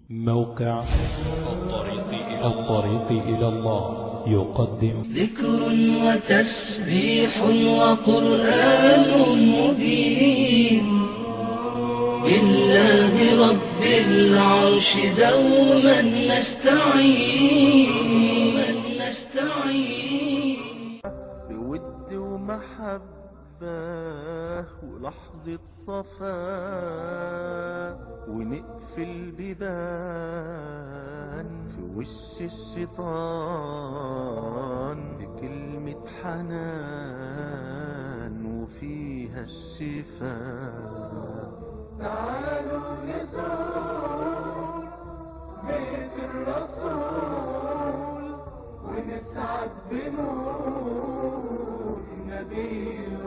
موقع الطريق إلى الطريق إلى الله يقدم ذكر وتسبيح وقرآن مبين لله رب العرش دوما نستعين نستعين بود ومحبة ولحظة صفاء ونقفل بيبان في وش الشيطان بكلمة حنان وفيها الشفاء تعالوا نزور بيت الرسول ونسعد بنور نبي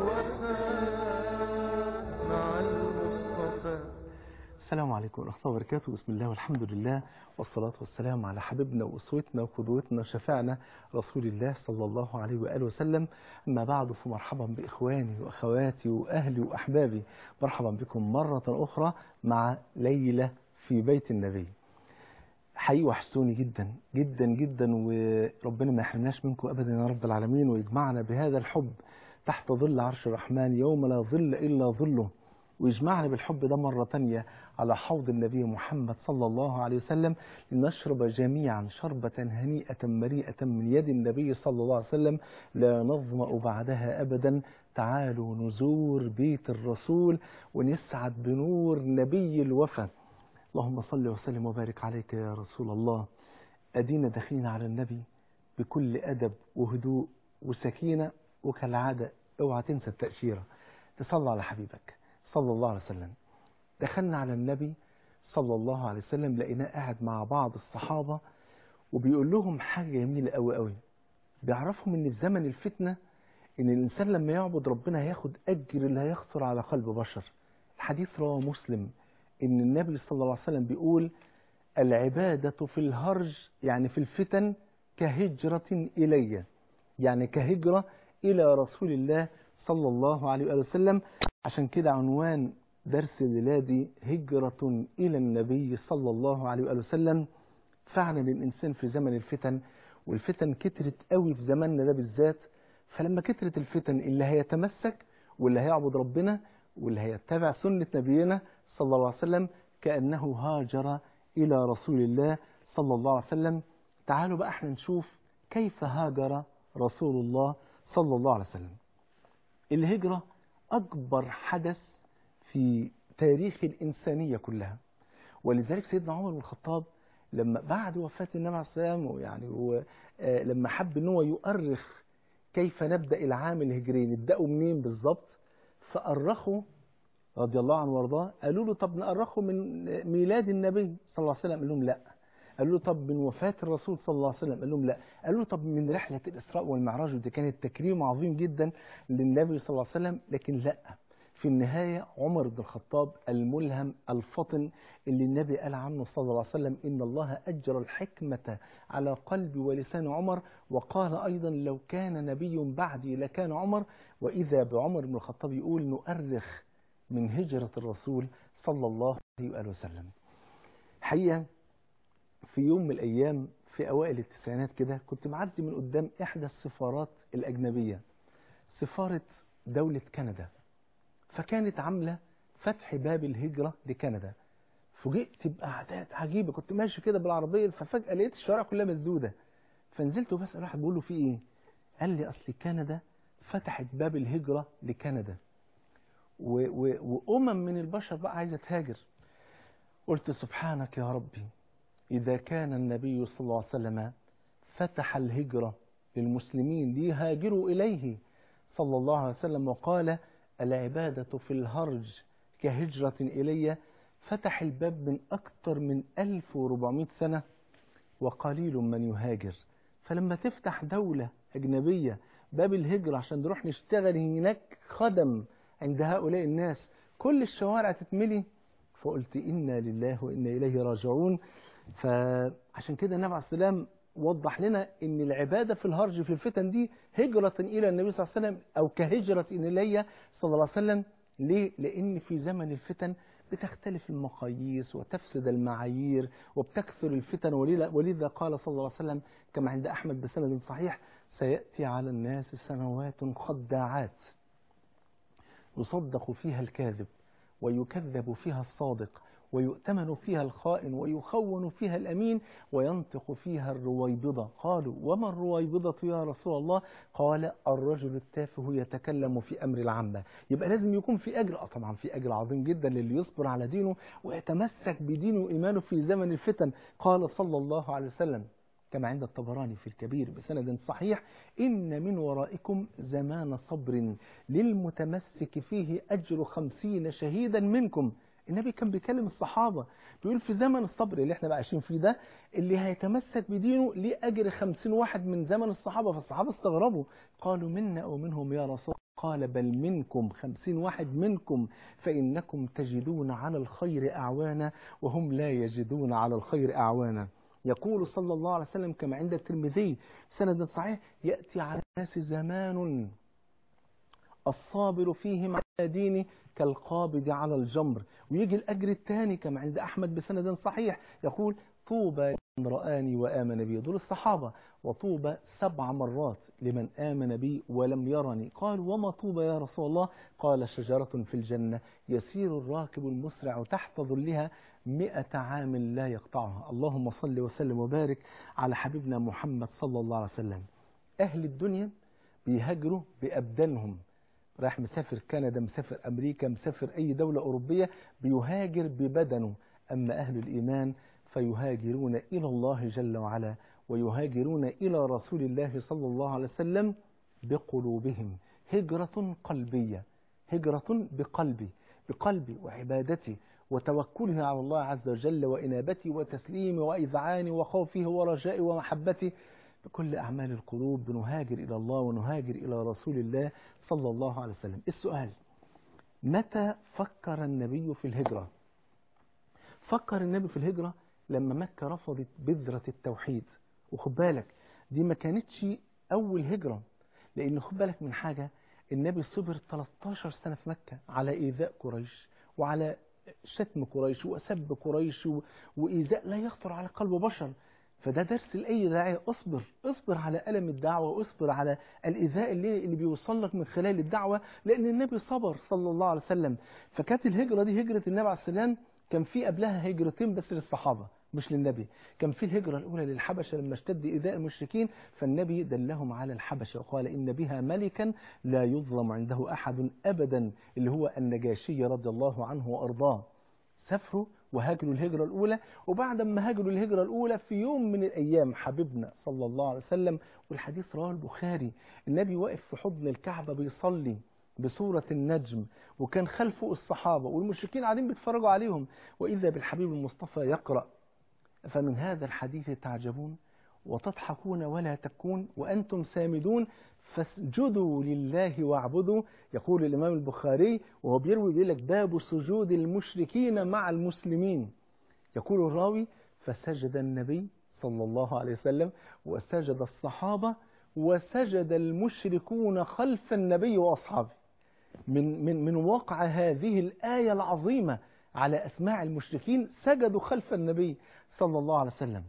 الوفاء مع المصطفى السلام عليكم ورحمة الله وبركاته بسم الله والحمد لله والصلاة والسلام على حبيبنا وأسوتنا وقدوتنا وشفاعنا رسول الله صلى الله عليه وآله وسلم أما بعد فمرحبا بإخواني وأخواتي وأهلي وأحبابي مرحبا بكم مرة أخرى مع ليلة في بيت النبي حقيقي وحشتوني جدا جدا جدا وربنا ما يحرمناش منكم أبدا يا رب العالمين ويجمعنا بهذا الحب تحت ظل عرش الرحمن يوم لا ظل إلا ظله ويجمعنا بالحب ده مرة تانية على حوض النبي محمد صلى الله عليه وسلم لنشرب جميعا شربة هنيئة مريئة من يد النبي صلى الله عليه وسلم لا نظمأ بعدها أبدا تعالوا نزور بيت الرسول ونسعد بنور نبي الوفا اللهم صل وسلم وبارك عليك يا رسول الله أدينا دخين على النبي بكل أدب وهدوء وسكينة وكالعادة اوعى تنسى التأشيرة تصلى على حبيبك صلى الله عليه وسلم دخلنا على النبي صلى الله عليه وسلم لقيناه قاعد مع بعض الصحابة وبيقول لهم حاجة جميلة قوي قوي بيعرفهم ان في زمن الفتنة ان الانسان لما يعبد ربنا هياخد اجر لا يخطر على قلب بشر الحديث رواه مسلم ان النبي صلى الله عليه وسلم بيقول العبادة في الهرج يعني في الفتن كهجرة إلي يعني كهجرة إلى رسول الله صلى الله عليه وآله وسلم عشان كده عنوان درس الليلة هجرة إلى النبي صلى الله عليه وآله وسلم فعلا الإنسان في زمن الفتن والفتن كترت قوي في زماننا ده بالذات فلما كترت الفتن اللي هيتمسك واللي هيعبد ربنا واللي هيتبع سنة نبينا صلى الله عليه وسلم كأنه هاجر إلى رسول الله صلى الله عليه وسلم تعالوا بقى احنا نشوف كيف هاجر رسول الله صلى الله عليه وسلم الهجرة أكبر حدث في تاريخ الإنسانية كلها ولذلك سيدنا عمر بن الخطاب لما بعد وفاة النبي عليه السلام ويعني لما حب ان هو يؤرخ كيف نبدأ العام الهجري نبدأه منين بالظبط فأرخوا رضي الله عنه وارضاه قالوا له طب نأرخه من ميلاد النبي صلى الله عليه وسلم قال لهم لا قالوا له طب من وفاة الرسول صلى الله عليه وسلم قال لهم لا قالوا له طب من رحلة الإسراء والمعراج ودي كانت تكريم عظيم جدا للنبي صلى الله عليه وسلم لكن لا في النهاية عمر بن الخطاب الملهم الفطن اللي النبي قال عنه صلى الله عليه وسلم إن الله أجر الحكمة على قلب ولسان عمر وقال أيضا لو كان نبي بعدي لكان عمر وإذا بعمر بن الخطاب يقول نؤرخ من هجرة الرسول صلى الله عليه وآله وسلم حقيقة في يوم من الأيام في أوائل التسعينات كده كنت معدي من قدام إحدى السفارات الأجنبية سفارة دولة كندا فكانت عاملة فتح باب الهجرة لكندا فوجئت بأعداد عجيبة كنت ماشي كده بالعربية ففجأة لقيت الشوارع كلها مسدودة فنزلت وبسأل واحد بقول له في إيه قال لي أصل كندا فتحت باب الهجرة لكندا و و وأمم من البشر بقى عايزة تهاجر قلت سبحانك يا ربي إذا كان النبي صلى الله عليه وسلم فتح الهجرة للمسلمين ليهاجروا إليه صلى الله عليه وسلم وقال العبادة في الهرج كهجرة إلي فتح الباب من أكثر من 1400 سنة وقليل من يهاجر فلما تفتح دولة أجنبية باب الهجرة عشان نروح نشتغل هناك خدم عند هؤلاء الناس كل الشوارع تتملي فقلت إنا لله وإنا إليه راجعون فعشان كده النبي عليه السلام وضح لنا ان العبادة في الهرج في الفتن دي هجرة الى النبي صلى الله عليه وسلم او كهجرة الي صلى الله عليه وسلم ليه؟ لان في زمن الفتن بتختلف المقاييس وتفسد المعايير وبتكثر الفتن ولذا ولذا قال صلى الله عليه وسلم كما عند أحمد بسند صحيح سيأتي على الناس سنوات خداعات يصدق فيها الكاذب ويكذب فيها الصادق ويؤتمن فيها الخائن ويخون فيها الأمين وينطق فيها الرويبضة قالوا وما الرويبضة يا رسول الله قال الرجل التافه يتكلم في أمر العامة يبقى لازم يكون في أجر آه طبعا في أجر عظيم جدا للي يصبر على دينه ويتمسك بدينه وإيمانه في زمن الفتن قال صلى الله عليه وسلم كما عند الطبراني في الكبير بسند صحيح إن من ورائكم زمان صبر للمتمسك فيه أجر خمسين شهيدا منكم النبي كان بيكلم الصحابة بيقول في زمن الصبر اللي احنا بقى عايشين فيه ده اللي هيتمسك بدينه ليه أجر خمسين واحد من زمن الصحابة فالصحابة استغربوا قالوا منا أو منهم يا رسول قال بل منكم خمسين واحد منكم فإنكم تجدون على الخير أعوانا وهم لا يجدون على الخير أعوانا يقول صلى الله عليه وسلم كما عند الترمذي سند صحيح يأتي على الناس زمان الصابر فيهم على دينه كالقابض على الجمر ويجي الأجر الثاني كما عند أحمد بسند صحيح يقول طوبى لمن رآني وآمن بي دول الصحابة وطوبى سبع مرات لمن آمن بي ولم يرني قال وما طوبى يا رسول الله قال شجرة في الجنة يسير الراكب المسرع تحت ظلها مئة عام لا يقطعها اللهم صل وسلم وبارك على حبيبنا محمد صلى الله عليه وسلم أهل الدنيا بيهاجروا بأبدانهم رايح مسافر كندا مسافر أمريكا مسافر أي دولة أوروبية بيهاجر ببدنه أما أهل الإيمان فيهاجرون إلى الله جل وعلا ويهاجرون إلى رسول الله صلى الله عليه وسلم بقلوبهم هجرة قلبية هجرة بقلبي بقلبي وعبادتي وتوكله على الله عز وجل وإنابتي وتسليمي وإذعاني وخوفه ورجائي ومحبتي بكل أعمال القلوب بنهاجر إلى الله ونهاجر إلى رسول الله صلى الله عليه وسلم السؤال متى فكر النبي في الهجرة فكر النبي في الهجرة لما مكة رفضت بذرة التوحيد وخد بالك دي ما كانتش أول هجرة لأن خد بالك من حاجة النبي صبر 13 سنة في مكة على إيذاء قريش وعلى شتم قريش وسب قريش وإيذاء لا يخطر على قلب بشر فده درس لأي داعية اصبر اصبر على ألم الدعوة واصبر على الإيذاء اللي, اللي بيوصل لك من خلال الدعوة لأن النبي صبر صلى الله عليه وسلم فكانت الهجرة دي هجرة النبي عليه السلام كان في قبلها هجرتين بس للصحابة مش للنبي كان في الهجرة الأولى للحبشة لما اشتد إيذاء المشركين فالنبي دلهم على الحبشة وقال إن بها ملكا لا يظلم عنده أحد أبدا اللي هو النجاشي رضي الله عنه وأرضاه سافروا وهاجروا الهجرة الأولى وبعد ما هاجروا الهجرة الأولى في يوم من الأيام حبيبنا صلى الله عليه وسلم والحديث رواه البخاري النبي واقف في حضن الكعبة بيصلي بصورة النجم وكان خلفه الصحابة والمشركين قاعدين بيتفرجوا عليهم وإذا بالحبيب المصطفى يقرأ فمن هذا الحديث تعجبون وتضحكون ولا تكون وأنتم سامدون فاسجدوا لله واعبدوا يقول الإمام البخاري وهو بيروي بيقول لك باب سجود المشركين مع المسلمين يقول الراوي فسجد النبي صلى الله عليه وسلم وسجد الصحابة وسجد المشركون خلف النبي وأصحابه من, من, من واقع هذه الآية العظيمة على أسماع المشركين سجدوا خلف النبي صلى الله عليه وسلم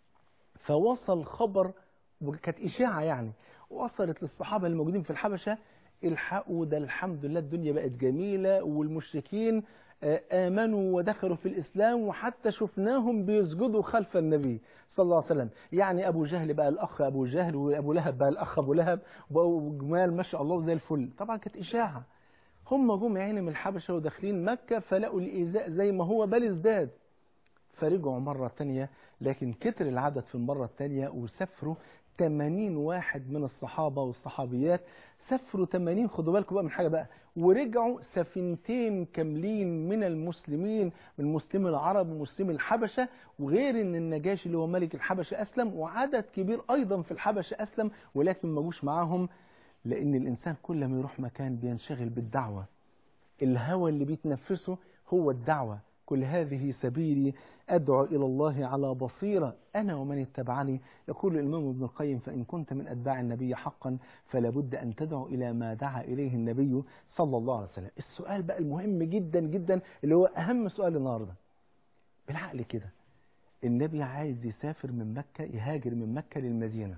فوصل خبر وكانت إشاعة يعني وصلت للصحابة الموجودين في الحبشة الحقوا ده الحمد لله الدنيا بقت جميلة والمشركين آمنوا ودخلوا في الإسلام وحتى شفناهم بيسجدوا خلف النبي صلى الله عليه وسلم يعني أبو جهل بقى الأخ أبو جهل وأبو لهب بقى الأخ أبو لهب وبقوا جمال ما شاء الله زي الفل طبعا كانت إشاعة هم جم يعني من الحبشة وداخلين مكة فلقوا الإيذاء زي ما هو بل ازداد فرجعوا مرة تانية لكن كتر العدد في المرة التانية وسافروا 80 واحد من الصحابة والصحابيات سافروا 80 خدوا بالكم بقى من حاجة بقى ورجعوا سفينتين كاملين من المسلمين من مسلمي العرب ومسلمي الحبشة وغير ان النجاشي اللي هو ملك الحبشة أسلم وعدد كبير أيضا في الحبشة أسلم ولكن ما جوش معاهم لأن الإنسان كل ما يروح مكان بينشغل بالدعوة الهوى اللي بيتنفسه هو الدعوة قل هذه سبيلي أدعو إلى الله على بصيرة أنا ومن اتبعني يقول الإمام ابن القيم فإن كنت من أتباع النبي حقا فلا بد أن تدعو إلى ما دعا إليه النبي صلى الله عليه وسلم السؤال بقى المهم جدا جدا اللي هو أهم سؤال النهاردة بالعقل كده النبي عايز يسافر من مكة يهاجر من مكة للمدينة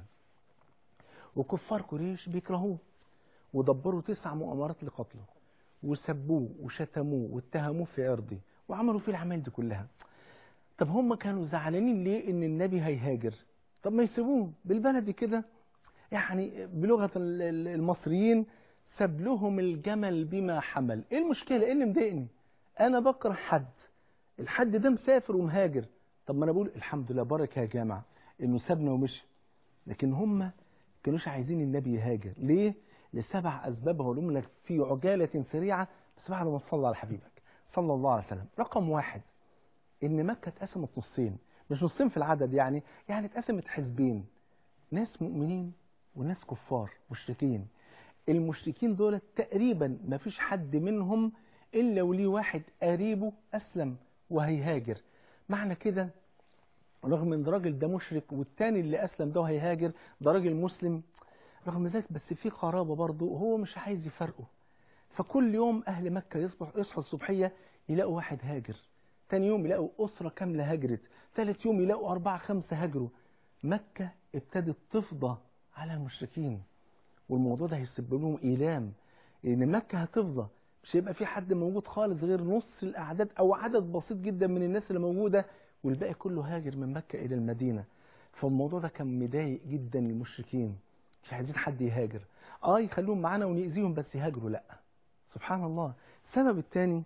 وكفار قريش بيكرهوه ودبروا تسع مؤامرات لقتله وسبوه وشتموه واتهموه في عرضه وعملوا فيه العمال دي كلها طب هم كانوا زعلانين ليه ان النبي هيهاجر طب ما يسيبوه بالبلدي كده يعني بلغة ال- ال- المصريين ساب لهم الجمل بما حمل ايه المشكلة ايه اللي مضايقني انا بكره حد الحد ده مسافر ومهاجر طب ما انا بقول الحمد لله بركة يا جماعة انه سابنا ومشي لكن هم كانوش عايزين النبي يهاجر ليه لسبع اسباب هقولهم لك في عجالة سريعة بس بعد ما تصلى على حبيبك صلى الله عليه وسلم رقم واحد ان مكة اتقسمت نصين مش نصين في العدد يعني يعني اتقسمت حزبين ناس مؤمنين وناس كفار مشركين المشركين دول تقريبا ما فيش حد منهم الا وليه واحد قريبه اسلم وهيهاجر معنى كده رغم ان الراجل ده مشرك والتاني اللي اسلم ده هيهاجر ده راجل مسلم رغم ذلك بس في قرابه برضه وهو مش عايز يفرقه فكل يوم اهل مكه يصبح يصحوا الصبحيه يلاقوا واحد هاجر تاني يوم يلاقوا اسره كامله هاجرت ثالث يوم يلاقوا اربعه خمسه هاجروا مكه ابتدت تفضى على المشركين والموضوع ده هيسبب لهم ايلام لان مكه هتفضى مش هيبقى في حد موجود خالص غير نص الاعداد او عدد بسيط جدا من الناس اللي موجوده والباقي كله هاجر من مكه الى المدينه فالموضوع ده كان مضايق جدا المشركين مش عايزين حد يهاجر اه يخلوهم معانا ونأذيهم بس يهاجروا لا سبحان الله السبب الثاني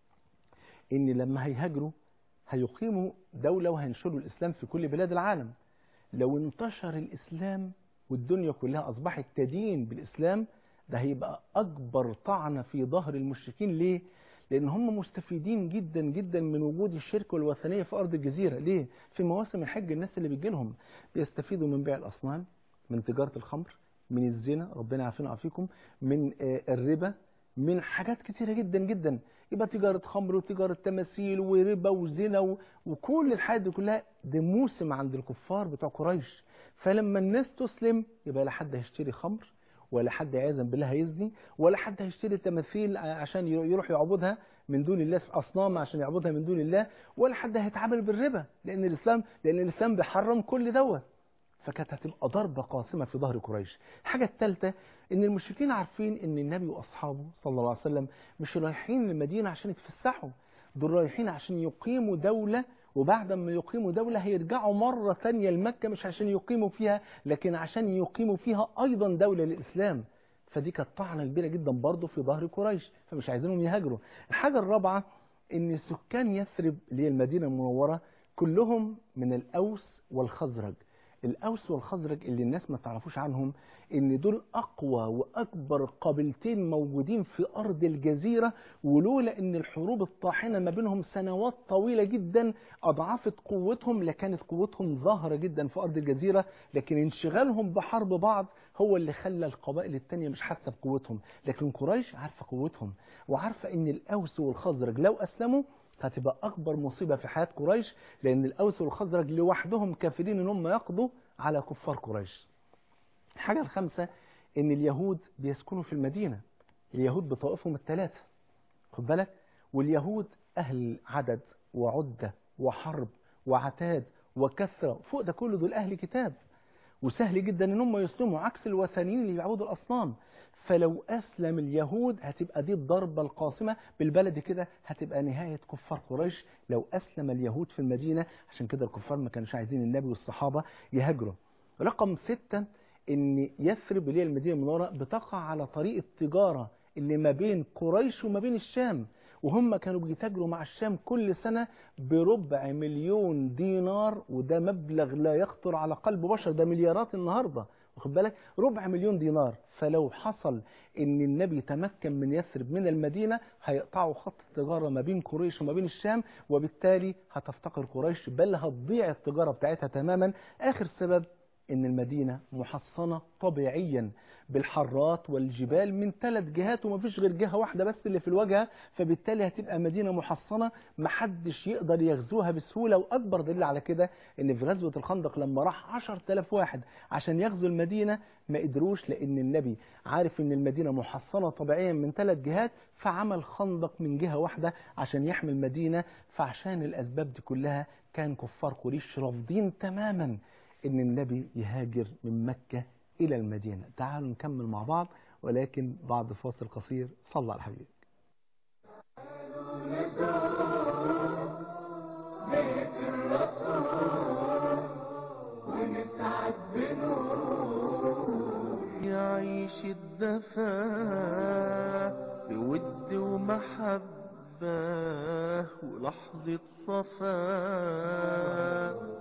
ان لما هيهاجروا هيقيموا دولة وهينشروا الإسلام في كل بلاد العالم لو انتشر الإسلام والدنيا كلها أصبحت تدين بالإسلام ده هيبقى أكبر طعنة في ظهر المشركين ليه؟ لأن هم مستفيدين جدا جدا من وجود الشرك والوثنية في أرض الجزيرة ليه؟ في مواسم الحج الناس اللي بيجي لهم بيستفيدوا من بيع الأصنام من تجارة الخمر من الزنا ربنا يعافينا ويعافيكم من آه، الربا من حاجات كتيرة جدا جدا يبقى تجارة خمر وتجارة تماثيل وربا وزنا و... وكل الحاجات دي كلها ده موسم عند الكفار بتوع قريش فلما الناس تسلم يبقى لا حد هيشتري خمر ولا حد عياذا بالله هيزني ولا حد هيشتري تماثيل عشان يروح يعبدها من دون الله اصنام عشان يعبدها من دون الله ولا حد هيتعامل بالربا لان الاسلام لان الاسلام بيحرم كل دوت فكانت هتبقى ضربة قاسمة في ظهر قريش الحاجة الثالثة ان المشركين عارفين ان النبي واصحابه صلى الله عليه وسلم مش رايحين المدينة عشان يتفسحوا دول رايحين عشان يقيموا دولة وبعد ما يقيموا دولة هيرجعوا مرة ثانية لمكة مش عشان يقيموا فيها لكن عشان يقيموا فيها أيضا دولة للإسلام فدي كانت طعنة كبيرة جدا برضه في ظهر قريش فمش عايزينهم يهاجروا الحاجة الرابعة ان سكان يثرب اللي هي المدينة المنورة كلهم من الأوس والخزرج الأوس والخزرج اللي الناس ما تعرفوش عنهم ان دول أقوى وأكبر قبيلتين موجودين في أرض الجزيرة ولولا ان الحروب الطاحنة ما بينهم سنوات طويلة جدا أضعفت قوتهم لكانت قوتهم ظاهرة جدا في أرض الجزيرة لكن انشغالهم بحرب بعض هو اللي خلى القبائل التانية مش حاسة بقوتهم لكن قريش عارفة قوتهم وعارفة ان الأوس والخزرج لو أسلموا هتبقى أكبر مصيبة في حياة قريش لأن الأوس والخزرج لوحدهم كافرين إن هم يقضوا على كفار قريش الحاجة الخامسة إن اليهود بيسكنوا في المدينة اليهود بطائفهم الثلاثة خد بالك واليهود أهل عدد وعدة وحرب وعتاد وكثرة فوق ده كله دول أهل كتاب وسهل جدا ان هم يسلموا عكس الوثنيين اللي بيعبدوا الاصنام فلو اسلم اليهود هتبقى دي الضربه القاصمه بالبلد كده هتبقى نهايه كفار قريش لو اسلم اليهود في المدينه عشان كده الكفار ما كانوش عايزين النبي والصحابه يهاجروا رقم ستة ان يثرب اللي هي المدينه المنوره بتقع على طريق التجاره اللي ما بين قريش وما بين الشام وهم كانوا بيتاجروا مع الشام كل سنة بربع مليون دينار وده مبلغ لا يخطر على قلب بشر ده مليارات النهاردة واخد بالك ربع مليون دينار فلو حصل ان النبي تمكن من يثرب من المدينة هيقطعوا خط التجارة ما بين قريش وما بين الشام وبالتالي هتفتقر قريش بل هتضيع التجارة بتاعتها تماما اخر سبب ان المدينة محصنة طبيعيا بالحرات والجبال من ثلاث جهات ومفيش غير جهة واحدة بس اللي في الواجهة فبالتالي هتبقى مدينة محصنة محدش يقدر يغزوها بسهولة وأكبر دليل على كده ان في غزوة الخندق لما راح 10000 واحد عشان يغزو المدينة ما قدروش لأن النبي عارف ان المدينة محصنة طبيعيا من ثلاث جهات فعمل خندق من جهة واحدة عشان يحمي المدينة فعشان الأسباب دي كلها كان كفار قريش رافضين تماما ان النبي يهاجر من مكة إلى المدينة تعالوا نكمل مع بعض ولكن بعد فاصل قصير صلى على الحبيب بيت الرسول ونسعد بنور يعيش الدفا بود ومحبة ولحظة صفاء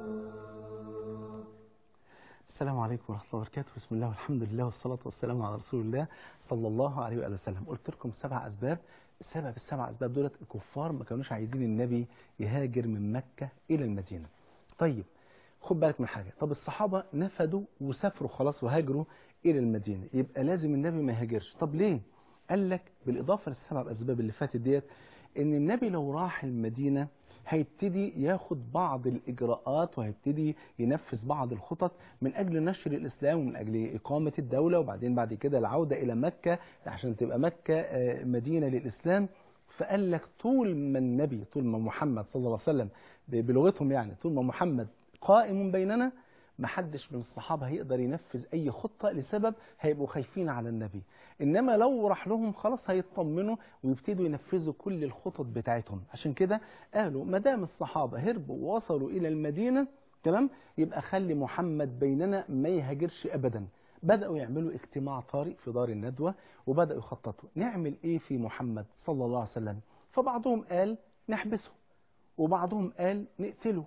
السلام عليكم ورحمة الله وبركاته بسم الله والحمد لله والصلاة والسلام على رسول الله صلى الله عليه وآله وسلم قلت لكم سبع أسباب سبب السبع أسباب دولت الكفار ما كانوش عايزين النبي يهاجر من مكة إلى المدينة طيب خد بالك من حاجة طب الصحابة نفدوا وسافروا خلاص وهاجروا إلى المدينة يبقى لازم النبي ما يهاجرش طب ليه قال لك بالإضافة للسبع أسباب اللي فاتت ديت إن النبي لو راح المدينة هيبتدي ياخد بعض الإجراءات وهيبتدي ينفذ بعض الخطط من أجل نشر الإسلام ومن أجل إقامة الدولة وبعدين بعد كده العودة إلى مكة عشان تبقى مكة آه، مدينة للإسلام فقال لك طول ما النبي طول ما محمد صلى الله عليه وسلم ب- بلغتهم يعني طول ما محمد قائم بيننا محدش من الصحابة هيقدر ينفذ أي خطة لسبب هيبقوا خايفين على النبي إنما لو راح لهم خلاص هيطمنوا ويبتدوا ينفذوا كل الخطط بتاعتهم عشان كده قالوا ما دام الصحابة هربوا ووصلوا إلى المدينة تمام يبقى خلي محمد بيننا ما يهاجرش أبدا بدأوا يعملوا اجتماع طارئ في دار الندوة وبدأوا يخططوا نعمل إيه في محمد صلى الله عليه وسلم فبعضهم قال نحبسه وبعضهم قال نقتله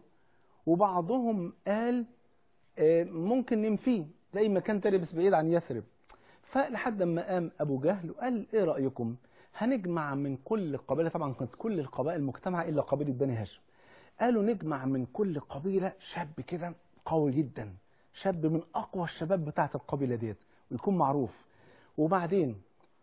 وبعضهم قال آه، ممكن ننفيه زي ما كان تاني بس بعيد عن يثرب فلحد ما قام ابو جهل وقال ايه رايكم هنجمع من كل القبائل طبعا كانت كل القبائل مجتمعه الا قبيله بني هاشم قالوا نجمع من كل قبيله شاب كده قوي جدا شاب من اقوى الشباب بتاعه القبيله ديت ويكون معروف وبعدين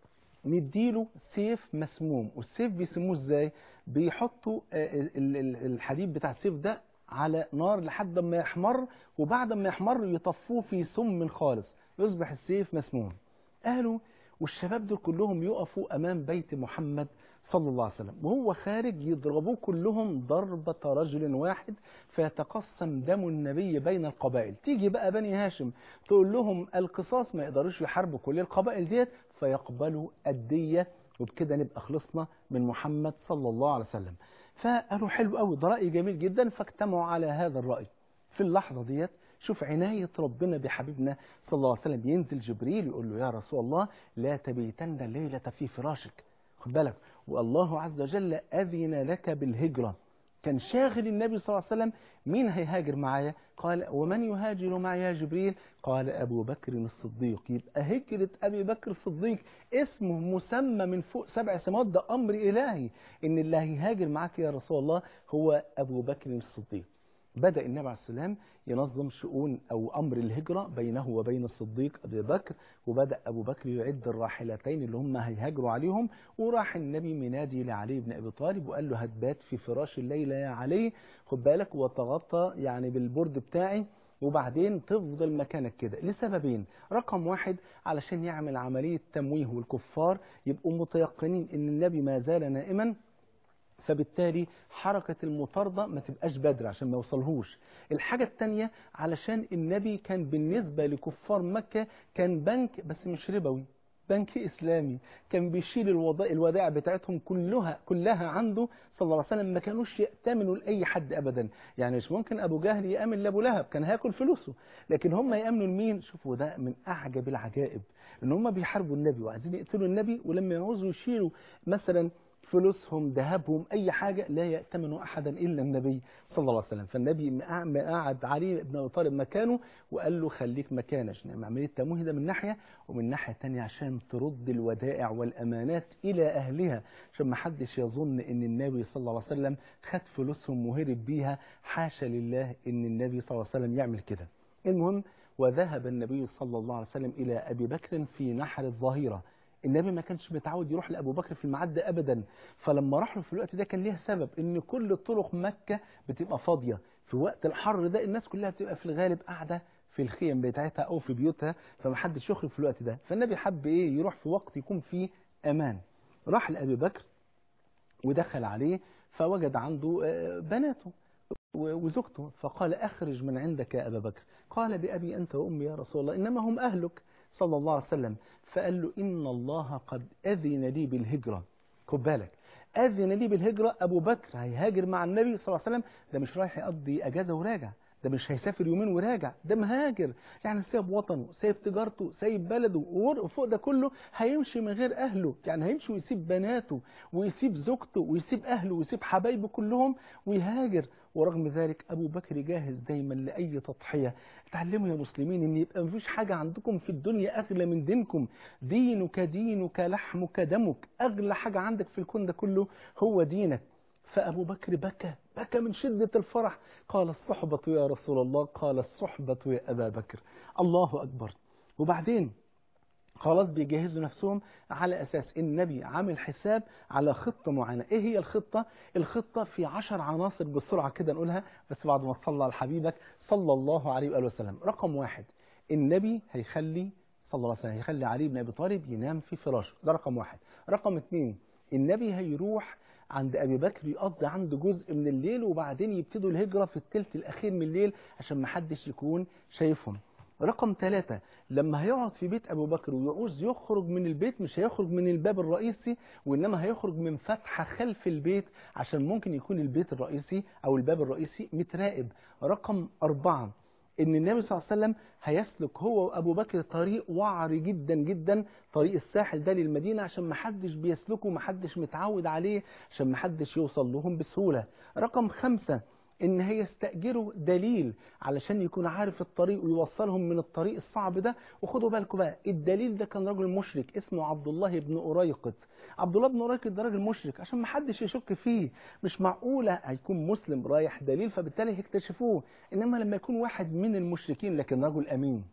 نديله سيف مسموم والسيف بيسموه ازاي بيحطوا آه، ال- ال- الحديد بتاع السيف ده على نار لحد ما يحمر وبعد ما يحمر يطفوه في سم خالص يصبح السيف مسموم قالوا والشباب دول كلهم يقفوا امام بيت محمد صلى الله عليه وسلم وهو خارج يضربوه كلهم ضربة رجل واحد فيتقسم دم النبي بين القبائل تيجي بقى بني هاشم تقول لهم القصاص ما يقدروش يحاربوا كل القبائل ديت فيقبلوا الدية وبكده نبقى خلصنا من محمد صلى الله عليه وسلم فقالوا حلو قوي ده رأي جميل جدا فاجتمعوا على هذا الرأي في اللحظة ديت شوف عناية ربنا بحبيبنا صلى الله عليه وسلم ينزل جبريل يقول له يا رسول الله لا تبيتن الليلة في فراشك خد بالك والله عز وجل أذن لك بالهجرة كان شاغل النبي صلى الله عليه وسلم مين هيهاجر معايا قال ومن يهاجر معي يا جبريل قال أبو بكر الصديق يبقى هجرة أبي بكر الصديق اسمه مسمى من فوق سبع سماوات ده أمر إلهي إن اللي هيهاجر معاك يا رسول الله هو أبو بكر الصديق بدأ النبي عليه السلام ينظم شؤون أو أمر الهجرة بينه وبين الصديق أبي بكر وبدأ أبو بكر يعد الراحلتين اللي هم هيهاجروا عليهم وراح النبي منادي لعلي بن أبي طالب وقال له هتبات في فراش الليلة يا علي خد بالك وتغطى يعني بالبرد بتاعي وبعدين تفضل مكانك كده لسببين رقم واحد علشان يعمل عملية تمويه والكفار يبقوا متيقنين ان النبي ما زال نائما فبالتالي حركة المطاردة ما تبقاش بدر عشان ما يوصلهوش الحاجة التانية علشان النبي كان بالنسبة لكفار مكة كان بنك بس مش ربوي بنك إسلامي كان بيشيل الوضا- الودائع بتاعتهم كلها كلها عنده صلى الله عليه وسلم ما كانوش يأتمنوا لأي حد أبدا يعني مش ممكن أبو جهل يأمن لأبو لهب كان هياكل فلوسه لكن هم يأمنوا لمين شوفوا ده من أعجب العجائب إن هم بيحاربوا النبي وعايزين يقتلوا النبي ولما يعوزوا يشيلوا مثلا فلوسهم ذهبهم اي حاجه لا يأتمن احدا الا النبي صلى الله عليه وسلم فالنبي مقع- مقعد علي بن ابي طالب مكانه وقال له خليك مكانك عشان نعمل عمليه تمويه ده من ناحيه ومن ناحيه تانية عشان ترد الودائع والامانات الى اهلها عشان ما حدش يظن ان النبي صلى الله عليه وسلم خد فلوسهم وهرب بيها حاشا لله ان النبي صلى الله عليه وسلم يعمل كده المهم وذهب النبي صلى الله عليه وسلم إلى أبي بكر في نحر الظهيرة النبي ما كانش متعود يروح لأبو بكر في الميعاد ده أبدا فلما راح له في الوقت ده كان ليها سبب إن كل طرق مكة بتبقى فاضية في وقت الحر ده الناس كلها بتبقى في الغالب قاعدة في الخيم بتاعتها أو في بيوتها فمحدش يخرج في الوقت ده فالنبي حب إيه يروح في وقت يكون فيه أمان راح لأبي بكر ودخل عليه فوجد عنده آه، بناته و- وزوجته فقال أخرج من عندك يا أبا بكر قال بأبي أنت وأمي يا رسول الله إنما هم أهلك صلى الله عليه وسلم فقال له إن الله قد أذن لي بالهجرة خد بالك أذن لي بالهجرة أبو بكر هيهاجر مع النبي صلى الله عليه وسلم ده مش رايح يقضي أجازة وراجع ده مش هيسافر يومين وراجع ده مهاجر يعني سايب وطنه سايب تجارته سايب بلده وفوق ده كله هيمشي من غير أهله يعني هيمشي ويسيب بناته ويسيب زوجته ويسيب أهله ويسيب حبايبه كلهم ويهاجر ورغم ذلك أبو بكر جاهز دايما لأي تضحية تعلموا يا مسلمين ان يبقى مفيش حاجة عندكم في الدنيا أغلى من دينكم دينك دينك لحمك دمك أغلى حاجة عندك في الكون ده كله هو دينك فأبو بكر بكى بكى من شدة الفرح قال الصحبة يا رسول الله قال الصحبة يا أبا بكر الله أكبر وبعدين خلاص بيجهزوا نفسهم على أساس النبي عامل حساب على خطة معينة إيه هي الخطة؟ الخطة في عشر عناصر بسرعة كده نقولها بس بعد ما تصلى على حبيبك صلى الله عليه وآله وسلم رقم واحد النبي هيخلي صلى الله عليه وسلم هيخلي علي بن أبي طالب ينام في فراشه ده رقم واحد رقم اثنين النبي هيروح عند أبي بكر يقضي عنده جزء من الليل وبعدين يبتدوا الهجرة في الثلث الأخير من الليل عشان ما حدش يكون شايفهم رقم ثلاثة لما هيقعد في بيت أبو بكر ويعوز يخرج من البيت مش هيخرج من الباب الرئيسي وإنما هيخرج من فتحة خلف البيت عشان ممكن يكون البيت الرئيسي أو الباب الرئيسي متراقب رقم أربعة ان النبي صلى الله عليه وسلم هيسلك هو وابو بكر طريق وعر جدا جدا طريق الساحل ده للمدينه عشان ما حدش بيسلكه ما حدش متعود عليه عشان ما حدش يوصل لهم بسهوله رقم خمسة ان هيستأجروا دليل علشان يكون عارف الطريق ويوصلهم من الطريق الصعب ده وخدوا بالكم بقى الدليل ده كان رجل مشرك اسمه عبد الله بن أريقط عبد الله بن أريقط ده راجل مشرك عشان ما حدش يشك فيه مش معقولة هيكون مسلم رايح دليل فبالتالي هيكتشفوه انما لما يكون واحد من المشركين لكن رجل امين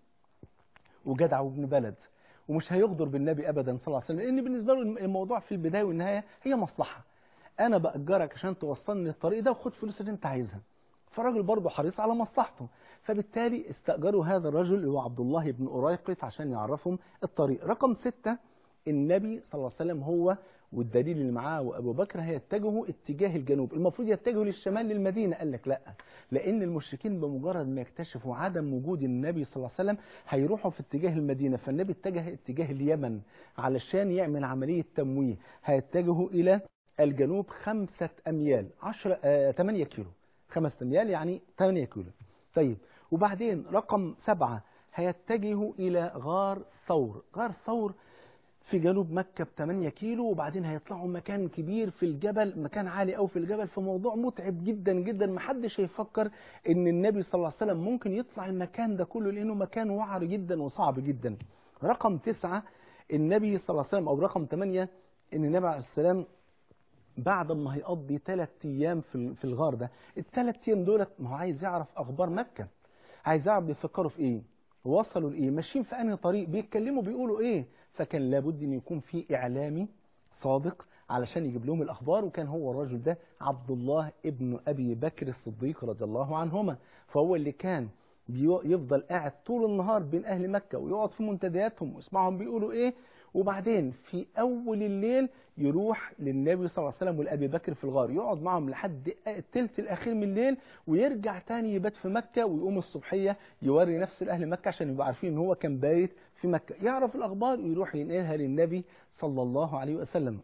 وجدع وابن بلد ومش هيغدر بالنبي ابدا صلى الله عليه وسلم لان بالنسبه له الموضوع في البدايه والنهايه هي مصلحه انا باجرك عشان توصلني الطريق ده وخد فلوس اللي انت عايزها فالراجل برضه حريص على مصلحته فبالتالي استأجروا هذا الرجل اللي هو عبد الله بن أريقط عشان يعرفهم الطريق رقم ستة النبي صلى الله عليه وسلم هو والدليل اللي معاه وابو بكر هيتجهوا اتجاه الجنوب المفروض يتجهوا للشمال للمدينه قال لك لا لان المشركين بمجرد ما يكتشفوا عدم وجود النبي صلى الله عليه وسلم هيروحوا في اتجاه المدينه فالنبي اتجه اتجاه اليمن علشان يعمل عمليه تمويه هيتجهوا الى الجنوب خمسة أميال عشرة آه 8 كيلو خمسة أميال يعني 8 كيلو طيب وبعدين رقم سبعة هيتجهوا إلى غار ثور غار ثور في جنوب مكة ب 8 كيلو وبعدين هيطلعوا مكان كبير في الجبل مكان عالي أو في الجبل في موضوع متعب جدا جدا محدش هيفكر ان النبي صلى الله عليه وسلم ممكن يطلع المكان ده كله لأنه مكان وعر جدا وصعب جدا رقم تسعة النبي صلى الله عليه وسلم أو رقم ثمانية ان النبي عليه السلام بعد ما هيقضي ثلاث ايام في في الغار ده الثلاث ايام دولت ما هو عايز يعرف اخبار مكه عايز يعرف بيفكروا في ايه وصلوا لايه ماشيين في انهي طريق بيتكلموا بيقولوا ايه فكان لابد ان يكون في اعلامي صادق علشان يجيب لهم الاخبار وكان هو الرجل ده عبد الله ابن ابي بكر الصديق رضي الله عنهما فهو اللي كان يفضل قاعد طول النهار بين اهل مكه ويقعد في منتدياتهم ويسمعهم بيقولوا ايه وبعدين في أول الليل يروح للنبي صلى الله عليه وسلم والأبي بكر في الغار يقعد معهم لحد الثلث الأخير من الليل ويرجع تاني يبات في مكة ويقوم الصبحية يوري نفسه لأهل مكة عشان يبقوا عارفين إن هو كان بايت في مكة يعرف الأخبار ويروح ينقلها للنبي صلى الله عليه وسلم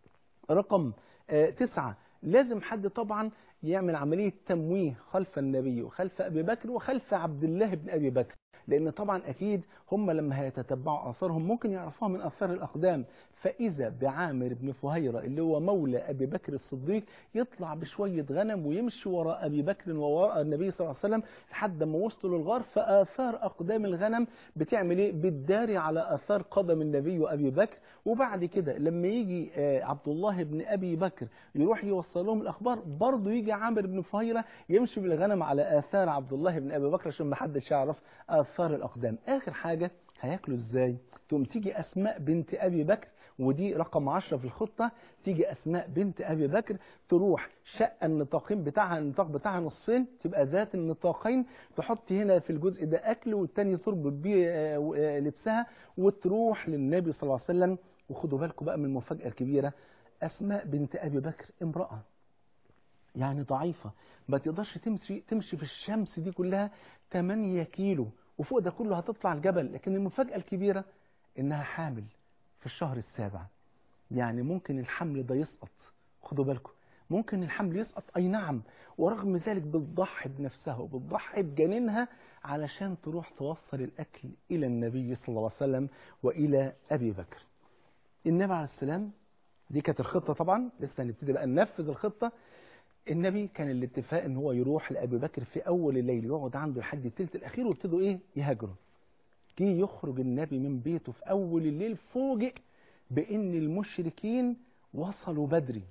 رقم آه تسعة لازم حد طبعا يعمل عملية تمويه خلف النبي وخلف أبي بكر وخلف عبد الله بن أبي بكر لأن طبعا أكيد هم لما هيتتبعوا آثارهم ممكن يعرفوها من آثار الأقدام فإذا بعامر بن فهيرة اللي هو مولى أبي بكر الصديق يطلع بشوية غنم ويمشي وراء أبي بكر ووراء النبي صلى الله عليه وسلم لحد ما وصلوا للغار فآثار أقدام الغنم بتعمل إيه؟ بتداري على آثار قدم النبي وأبي بكر وبعد كده لما يجي عبد الله بن أبي بكر يروح يوصل لهم الأخبار برضه يجي عامر بن فهيرة يمشي بالغنم على آثار عبد الله بن أبي بكر عشان ما حدش يعرف آثار آثار الأقدام آخر حاجة هياكلوا إزاي تقوم تيجي أسماء بنت أبي بكر ودي رقم عشرة في الخطة تيجي أسماء بنت أبي بكر تروح شق النطاقين بتاعها النطاق بتاعها نصين تبقى ذات النطاقين تحط هنا في الجزء ده أكل والتاني تربط بيه آه، آه، لبسها وتروح للنبي صلى الله عليه وسلم وخدوا بالكم بقى من المفاجأة الكبيرة أسماء بنت أبي بكر امرأة يعني ضعيفة ما تقدرش تمشي تمشي في الشمس دي كلها 8 كيلو وفوق ده كله هتطلع الجبل لكن المفاجأة الكبيرة إنها حامل في الشهر السابع يعني ممكن الحمل ده يسقط خدوا بالكم ممكن الحمل يسقط أي نعم ورغم ذلك بتضحي بنفسها وبتضحي بجنينها علشان تروح توصل الأكل إلى النبي صلى الله عليه وسلم وإلى أبي بكر النبي عليه السلام دي كانت الخطة طبعا لسه هنبتدي بقى ننفذ الخطة النبي كان الاتفاق ان هو يروح لابي بكر في اول الليل يقعد عنده لحد الثلث الاخير ويبتدوا ايه يهاجروا جه يخرج النبي من بيته في اول الليل فوجئ بان المشركين وصلوا بدري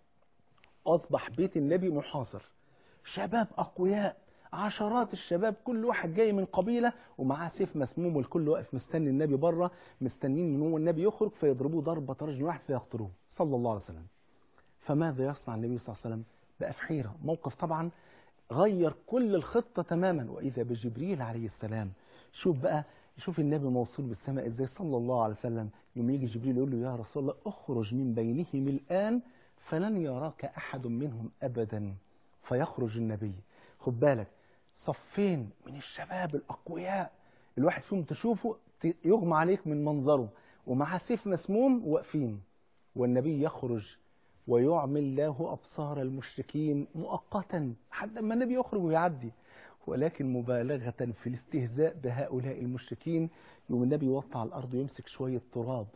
اصبح بيت النبي محاصر شباب اقوياء عشرات الشباب كل واحد جاي من قبيله ومعاه سيف مسموم والكل واقف مستني النبي بره مستنين ان هو النبي يخرج فيضربوه ضربه رجل واحد فيقتلوه صلى الله عليه وسلم فماذا يصنع النبي صلى الله عليه وسلم بقى في حيرة موقف طبعا غير كل الخطة تماما وإذا بجبريل عليه السلام شوف بقى شوف النبي موصول بالسماء ازاي صلى الله عليه وسلم يوم يجي جبريل يقول له يا رسول الله اخرج من بينهم الآن فلن يراك أحد منهم أبدا فيخرج النبي خد بالك صفين من الشباب الأقوياء الواحد فيهم تشوفه ت- يغمى عليك من منظره ومعاه سيف مسموم واقفين والنبي يخرج ويعمي الله أبصار المشركين مؤقتا حتى ما النبي يخرج ويعدي ولكن مبالغة في الاستهزاء بهؤلاء المشركين يوم النبي يوطى على الأرض ويمسك شوية تراب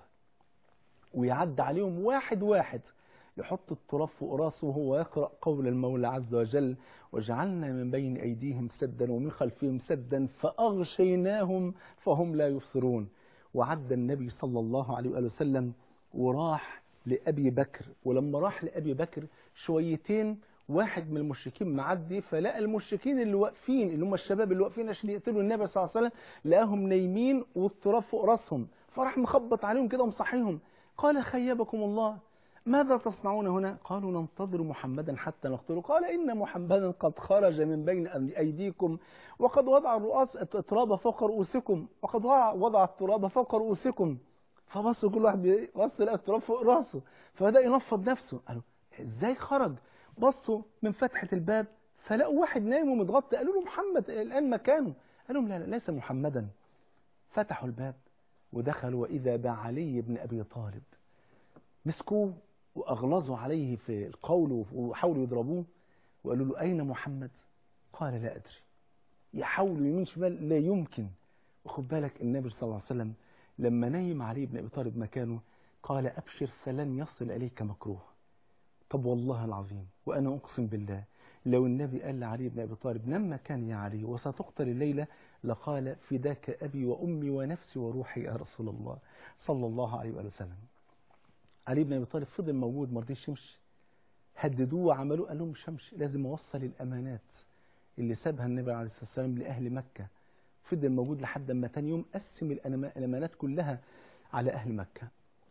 ويعد عليهم واحد واحد يحط التراب فوق راسه وهو يقرأ قول المولى عز وجل وجعلنا من بين أيديهم سدا ومن خلفهم سدا فأغشيناهم فهم لا يبصرون وعد النبي صلى الله عليه وآله وسلم وراح لأبي بكر ولما راح لأبي بكر شويتين واحد من المشركين معدي فلقى المشركين اللي واقفين اللي هم الشباب اللي واقفين عشان يقتلوا النبي صلى الله عليه وسلم لقاهم نايمين والتراب فوق راسهم فراح مخبط عليهم كده ومصحيهم قال خيبكم الله ماذا تصنعون هنا قالوا ننتظر محمدا حتى نقتله قال إن محمدا قد خرج من بين أيديكم وقد وضع الرؤاس التراب فوق رؤوسكم وقد وضع وضع التراب فوق رؤوسكم فبص كل واحد بص لقى التراب فوق راسه فبدأ ينفض نفسه قالوا ازاي خرج بصوا من فتحة الباب فلقوا واحد نايم ومتغطي قالوا له محمد الآن مكانه قال لهم لا لا ليس محمدا فتحوا الباب ودخلوا وإذا بعلي بن أبي طالب مسكوه وأغلظوا عليه في القول وحاولوا يضربوه وقالوا له أين محمد قال لا أدري يحاولوا يمين شمال لا يمكن وخد بالك النبي صلى الله عليه وسلم لما نايم علي بن أبي طالب مكانه قال أبشر فلن يصل إليك مكروه طب والله العظيم وأنا أقسم بالله لو النبي قال لعلي بن أبي طالب نم مكان يا علي وستقتل الليلة لقال فداك أبي وأمي ونفسي وروحي يا رسول الله صلى الله عليه وآله وسلم علي بن أبي طالب فضل موجود ما رضيش يمشي هددوه وعملوه قال لهم مش همشي لازم أوصل الأمانات اللي سابها النبي عليه الصلاة والسلام لأهل مكة فضل موجود لحد ما تاني يوم قسم الأمانات كلها على أهل مكة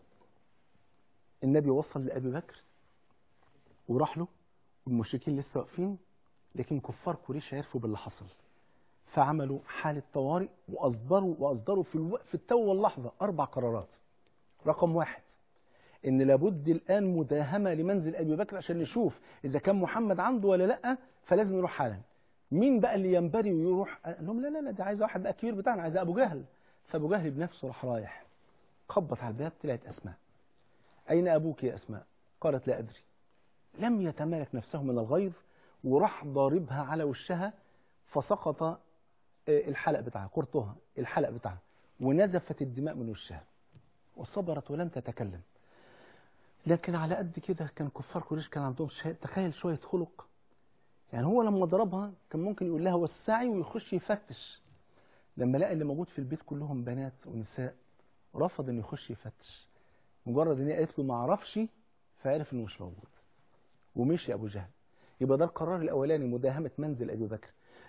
النبي وصل لأبي بكر وراح له والمشركين لسه واقفين لكن كفار قريش عرفوا باللي حصل فعملوا حالة طوارئ وأصدروا وأصدروا في الوقت في التو واللحظة أربع قرارات رقم واحد إن لابد الآن مداهمة لمنزل أبي بكر عشان نشوف إذا كان محمد عنده ولا لأ فلازم نروح حالا مين بقى اللي ينبري ويروح قال لهم لا لا لا ده عايز واحد بقى كبير بتاعنا عايز أبو جهل فأبو جهل بنفسه راح رايح خبط على الباب طلعت أسماء أين أبوك يا أسماء قالت لا أدري لم يتمالك نفسه من الغيظ وراح ضاربها على وشها فسقط الحلق بتاعها قرطها الحلق بتاعها ونزفت الدماء من وشها وصبرت ولم تتكلم لكن على قد كده كان كفار قريش كان عندهم شيء تخيل شوية خلق يعني هو لما ضربها كان ممكن يقول لها وسعي ويخش يفتش لما لقى اللي موجود في البيت كلهم بنات ونساء رفض انه يخش يفتش مجرد ان هي قالت له ما اعرفش فعرف انه مش موجود ومشي ابو جهل يبقى ده القرار الاولاني مداهمه منزل ابي بكر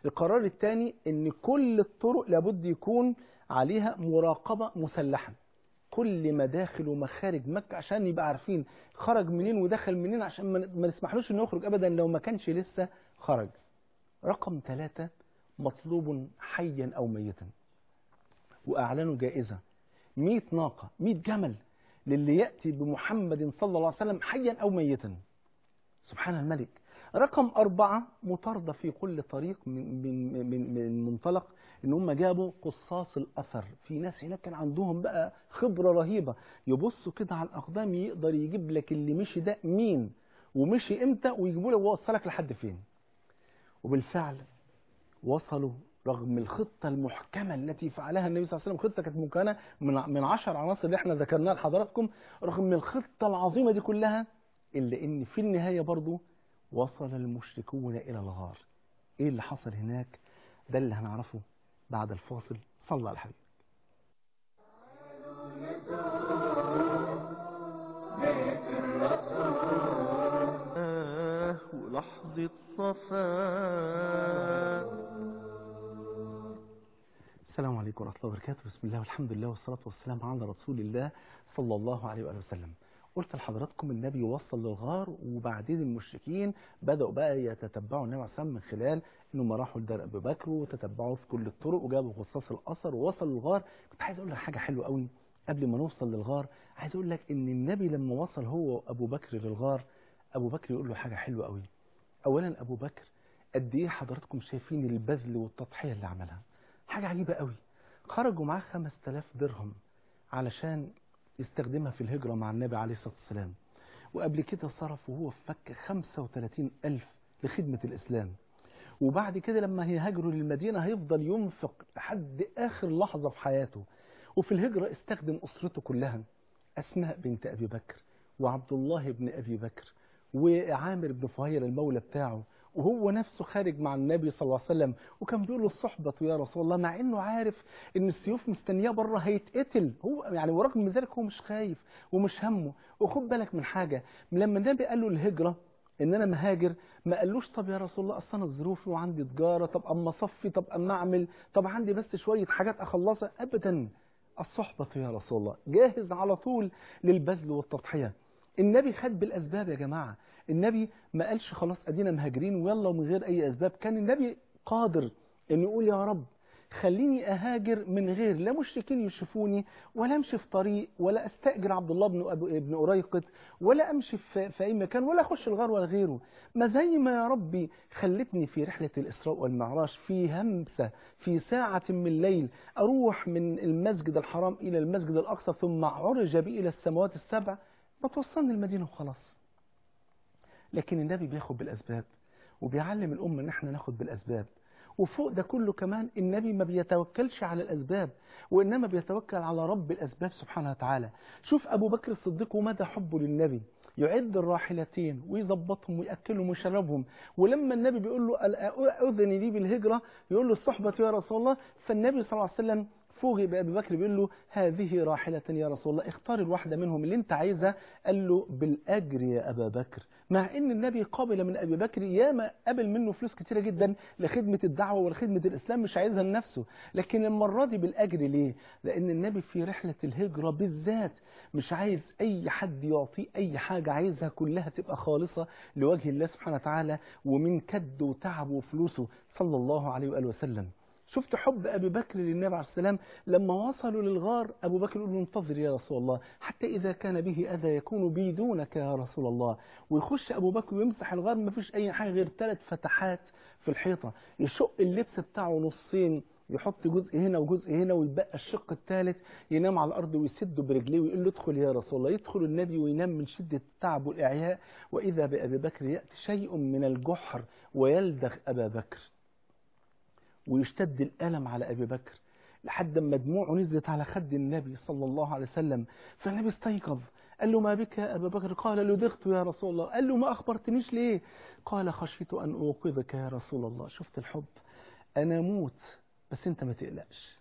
القرار الثاني ان كل الطرق لابد يكون عليها مراقبة مسلحة كل مداخل ومخارج مكة عشان يبقى عارفين خرج منين ودخل منين عشان ما ما نسمحلوش انه يخرج ابدا لو ما كانش لسه خرج رقم ثلاثة مطلوب حيا او ميتا واعلنوا جائزة 100 ناقة 100 جمل للي يأتي بمحمد صلى الله عليه وسلم حيا او ميتا سبحان الملك رقم أربعة مطاردة في كل طريق من, من, من, من منطلق ان هم جابوا قصاص الأثر في ناس هناك كان عندهم بقى خبرة رهيبة يبصوا كده على الأقدام يقدر يجيب لك اللي مشي ده مين ومشي امتى ويجيبوا لك ويوصلك لحد فين وبالفعل وصلوا رغم الخطة المحكمة التي فعلها النبي صلى الله عليه وسلم خطة كانت مكونة من من عشر عناصر اللي احنا ذكرناها لحضراتكم رغم الخطة العظيمة دي كلها إلا إن في النهاية برضو وصل المشركون إلى الغار إيه اللي حصل هناك ده اللي هنعرفه بعد الفاصل صلى على الحبيب آه ولحظة صفاء السلام عليكم ورحمة الله وبركاته بسم الله والحمد لله والصلاة والسلام على رسول الله صلى الله عليه وآله وسلم قلت لحضراتكم النبي وصل للغار وبعدين المشركين بدأوا بقى يتتبعوا النبي عليه الصلاة والسلام من خلال انهم راحوا لدار ابي بكر وتتبعوا في كل الطرق وجابوا قصاص الاثر ووصلوا للغار كنت عايز اقول لك حاجة حلوة قوي قبل ما نوصل للغار عايز اقول لك ان النبي لما وصل هو وابو بكر للغار ابو بكر يقول له حاجة حلوة قوي اولا ابو بكر قد ايه حضراتكم شايفين البذل والتضحية اللي عملها حاجة عجيبة قوي خرجوا معاه 5000 درهم علشان يستخدمها في الهجرة مع النبي عليه الصلاة والسلام وقبل كده صرف وهو في مكة 35 ألف لخدمة الإسلام وبعد كده لما هيهاجروا للمدينة هيفضل ينفق لحد آخر لحظة في حياته وفي الهجرة استخدم أسرته كلها أسماء بنت أبي بكر وعبد الله بن أبي بكر وعامر بن فهير المولى بتاعه وهو نفسه خارج مع النبي صلى الله عليه وسلم وكان بيقول له الصحبة يا رسول الله مع انه عارف ان السيوف مستنياه بره هيتقتل هو يعني ورغم ذلك هو مش خايف ومش همه وخد بالك من حاجة لما النبي قال له الهجرة ان انا مهاجر ما قالوش طب يا رسول الله اصل انا ظروفي وعندي تجارة طب اما صفي طب اما اعمل طب عندي بس شوية حاجات اخلصها ابدا الصحبة يا رسول الله جاهز على طول للبذل والتضحية النبي خد بالاسباب يا جماعة النبي ما قالش خلاص ادينا مهاجرين ويلا ومن غير اي اسباب كان النبي قادر انه يقول يا رب خليني اهاجر من غير لا مشركين يشوفوني ولا امشي في طريق ولا استاجر عبد الله بن أبو ابن اريقط ولا امشي في, في اي مكان ولا اخش الغار ولا غيره ما زي ما يا ربي خلتني في رحله الاسراء والمعراج في همسه في ساعه من الليل اروح من المسجد الحرام الى المسجد الاقصى ثم عرج بي الى السماوات السبع ما توصلني المدينه وخلاص لكن النبي بياخد بالأسباب وبيعلم الأمة ان احنا ناخد بالأسباب وفوق ده كله كمان النبي ما بيتوكلش على الأسباب وإنما بيتوكل على رب الأسباب سبحانه وتعالى شوف أبو بكر الصديق ومدى حبه للنبي يعد الراحلتين ويظبطهم ويأكلهم ويشربهم ولما النبي بيقول له أذن لي بالهجرة يقول له الصحبة يا رسول الله فالنبي صلى الله عليه وسلم فوجئ بأبي بكر بيقول له هذه راحلة يا رسول الله اختار الواحدة منهم اللي انت عايزها قال له بالأجر يا أبا بكر مع ان النبي قابل من أبي بكر ياما قبل منه فلوس كتيرة جدا لخدمة الدعوة ولخدمة الإسلام مش عايزها لنفسه لكن المرة دي بالأجر ليه لأن النبي في رحلة الهجرة بالذات مش عايز أي حد يعطيه أي حاجة عايزها كلها تبقى خالصة لوجه الله سبحانه وتعالى ومن كد وتعب وفلوسه صلى الله عليه وآله وسلم شفت حب أبي بكر للنبي عليه السلام لما وصلوا للغار أبو بكر يقول له انتظر يا رسول الله حتى إذا كان به أذى يكون بي دونك يا رسول الله ويخش أبو بكر ويمسح الغار ما فيش أي حاجة غير ثلاث فتحات في الحيطة يشق اللبس بتاعه نصين يحط جزء هنا وجزء هنا ويبقى الشق الثالث ينام على الأرض ويسده برجليه ويقول له ادخل يا رسول الله يدخل النبي وينام من شدة التعب والإعياء وإذا بأبي بكر يأتي شيء من الجحر ويلدغ أبا بكر ويشتد الألم على أبي بكر لحد ما دموعه نزلت على خد النبي صلى الله عليه وسلم فالنبي استيقظ قال له ما بك يا أبا بكر قال لدغت يا رسول الله قال له ما أخبرتنيش ليه قال خشيت أن أوقظك يا رسول الله شفت الحب أنا أموت بس أنت ما تقلقش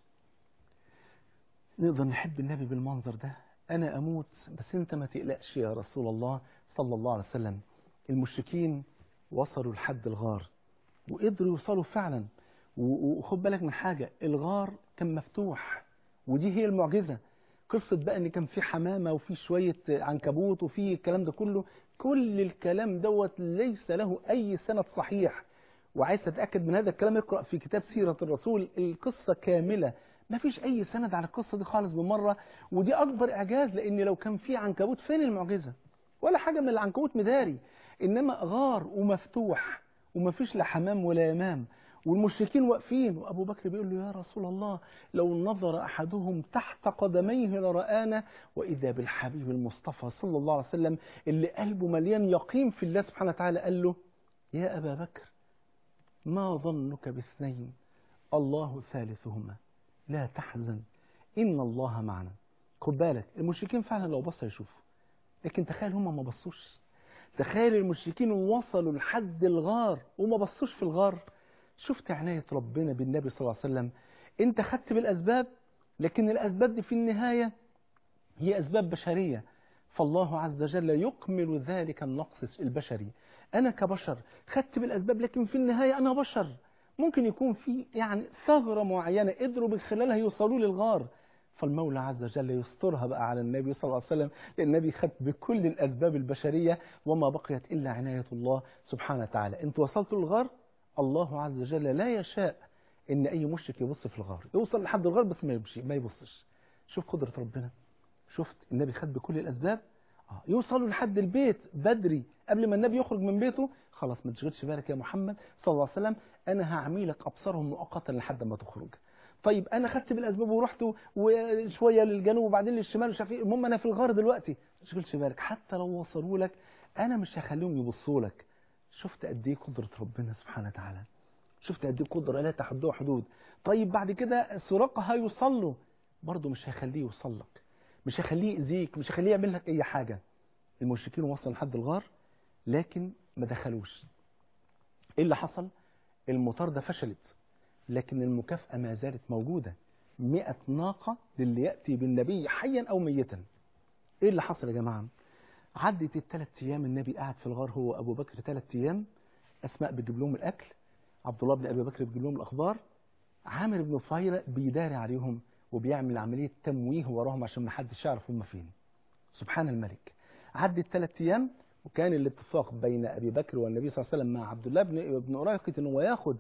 نقدر نحب النبي بالمنظر ده أنا أموت بس أنت ما تقلقش يا رسول الله صلى الله عليه وسلم المشركين وصلوا لحد الغار وقدروا يوصلوا فعلا و- وخد بالك من حاجة الغار كان مفتوح ودي هي المعجزة قصة بقى ان كان في حمامة وفي شوية عنكبوت وفي الكلام ده كله كل الكلام دوت ليس له اي سند صحيح وعايز تتأكد من هذا الكلام اقرأ في كتاب سيرة الرسول القصة كاملة ما فيش اي سند على القصة دي خالص بالمرة ودي اكبر اعجاز لان لو كان في عنكبوت فين المعجزة ولا حاجة من العنكبوت مداري انما غار ومفتوح وما فيش لا حمام ولا يمام والمشركين واقفين وابو بكر بيقول له يا رسول الله لو نظر احدهم تحت قدميه لرآنا واذا بالحبيب المصطفى صلى الله عليه وسلم اللي قلبه مليان يقين في الله سبحانه وتعالى قال له يا ابا بكر ما ظنك باثنين الله ثالثهما لا تحزن ان الله معنا خد بالك المشركين فعلا لو بصوا يشوفوا لكن تخيل هم ما بصوش تخيل المشركين وصلوا لحد الغار وما بصوش في الغار شفت عناية ربنا بالنبي صلى الله عليه وسلم انت خدت بالأسباب لكن الأسباب دي في النهاية هي أسباب بشرية فالله عز وجل يكمل ذلك النقص البشري أنا كبشر خدت بالأسباب لكن في النهاية أنا بشر ممكن يكون في يعني ثغرة معينة قدروا من خلالها يوصلوا للغار فالمولى عز وجل يسترها بقى على النبي صلى الله عليه وسلم لأن النبي خد بكل الأسباب البشرية وما بقيت إلا عناية الله سبحانه وتعالى أنت وصلت للغار الله عز وجل لا يشاء ان اي مشرك يبص في الغار يوصل لحد الغار بس ما يمشي ما يبصش شوف قدرة ربنا شفت النبي خد بكل الاسباب آه. يوصلوا لحد البيت بدري قبل ما النبي يخرج من بيته خلاص ما تشغلش بالك يا محمد صلى الله عليه وسلم انا هعمي لك ابصارهم مؤقتا لحد ما تخرج طيب انا خدت بالاسباب ورحت وشويه للجنوب وبعدين للشمال مش عارف ايه المهم انا في الغار دلوقتي ما تشغلش بالك حتى لو وصلوا لك انا مش هخليهم يبصوا لك شفت قد ايه قدرة ربنا سبحانه وتعالى شفت قد ايه قدرة لا تحدها حدود طيب بعد كده سراقة هيوصل له برضه مش هيخليه يوصل لك مش هيخليه يأذيك مش هيخليه يعمل لك اي حاجة المشركين وصلوا لحد الغار لكن ما دخلوش ايه اللي حصل المطاردة فشلت لكن المكافأة ما زالت موجودة مئة ناقة للي يأتي بالنبي حيا أو ميتا ايه اللي حصل يا جماعة عدت الثلاث ايام النبي قاعد في الغار هو ابو بكر ثلاث ايام اسماء بتجيب لهم الاكل عبد الله بن ابي بكر بيجيب لهم الاخبار عامر بن فهيرة بيداري عليهم وبيعمل عمليه تمويه وراهم عشان ما حدش يعرف هم فين سبحان الملك عدت ثلاث ايام وكان الاتفاق بين ابي بكر والنبي صلى الله عليه وسلم مع عبد الله بن بن أريقط ان هو ياخد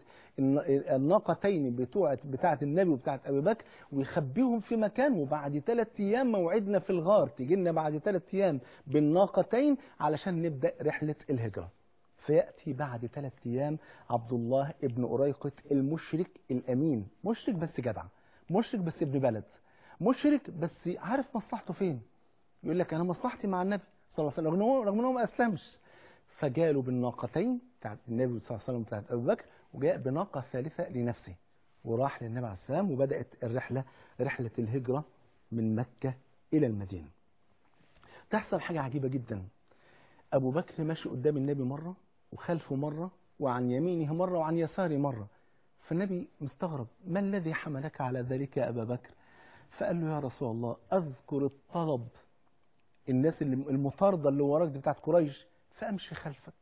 الناقتين بتوعه بتاعه النبي وبتاعه ابي بكر ويخبيهم في مكان وبعد ثلاث ايام موعدنا في الغار تيجي لنا بعد ثلاث ايام بالناقتين علشان نبدا رحله الهجره فياتي بعد ثلاث ايام عبد الله ابن أريقط المشرك الامين مشرك بس جدع مشرك بس ابن بلد مشرك بس عارف مصلحته فين يقول لك انا مصلحتي مع النبي صلى الله عليه وسلم رغم رغم ان هو ما اسلمش فجاله بالناقتين بتاعت النبي صلى الله عليه وسلم بتاعت ابو بكر وجاء بناقه ثالثه لنفسه وراح للنبي عليه السلام وبدات الرحله رحله الهجره من مكه الى المدينه. تحصل حاجه عجيبه جدا. ابو بكر ماشي قدام النبي مره وخلفه مره وعن يمينه مره وعن يساره مره. فالنبي مستغرب ما الذي حملك على ذلك يا ابا بكر؟ فقال له يا رسول الله اذكر الطلب الناس اللي المطاردة اللي وراك دي بتاعت قريش فأمشي خلفك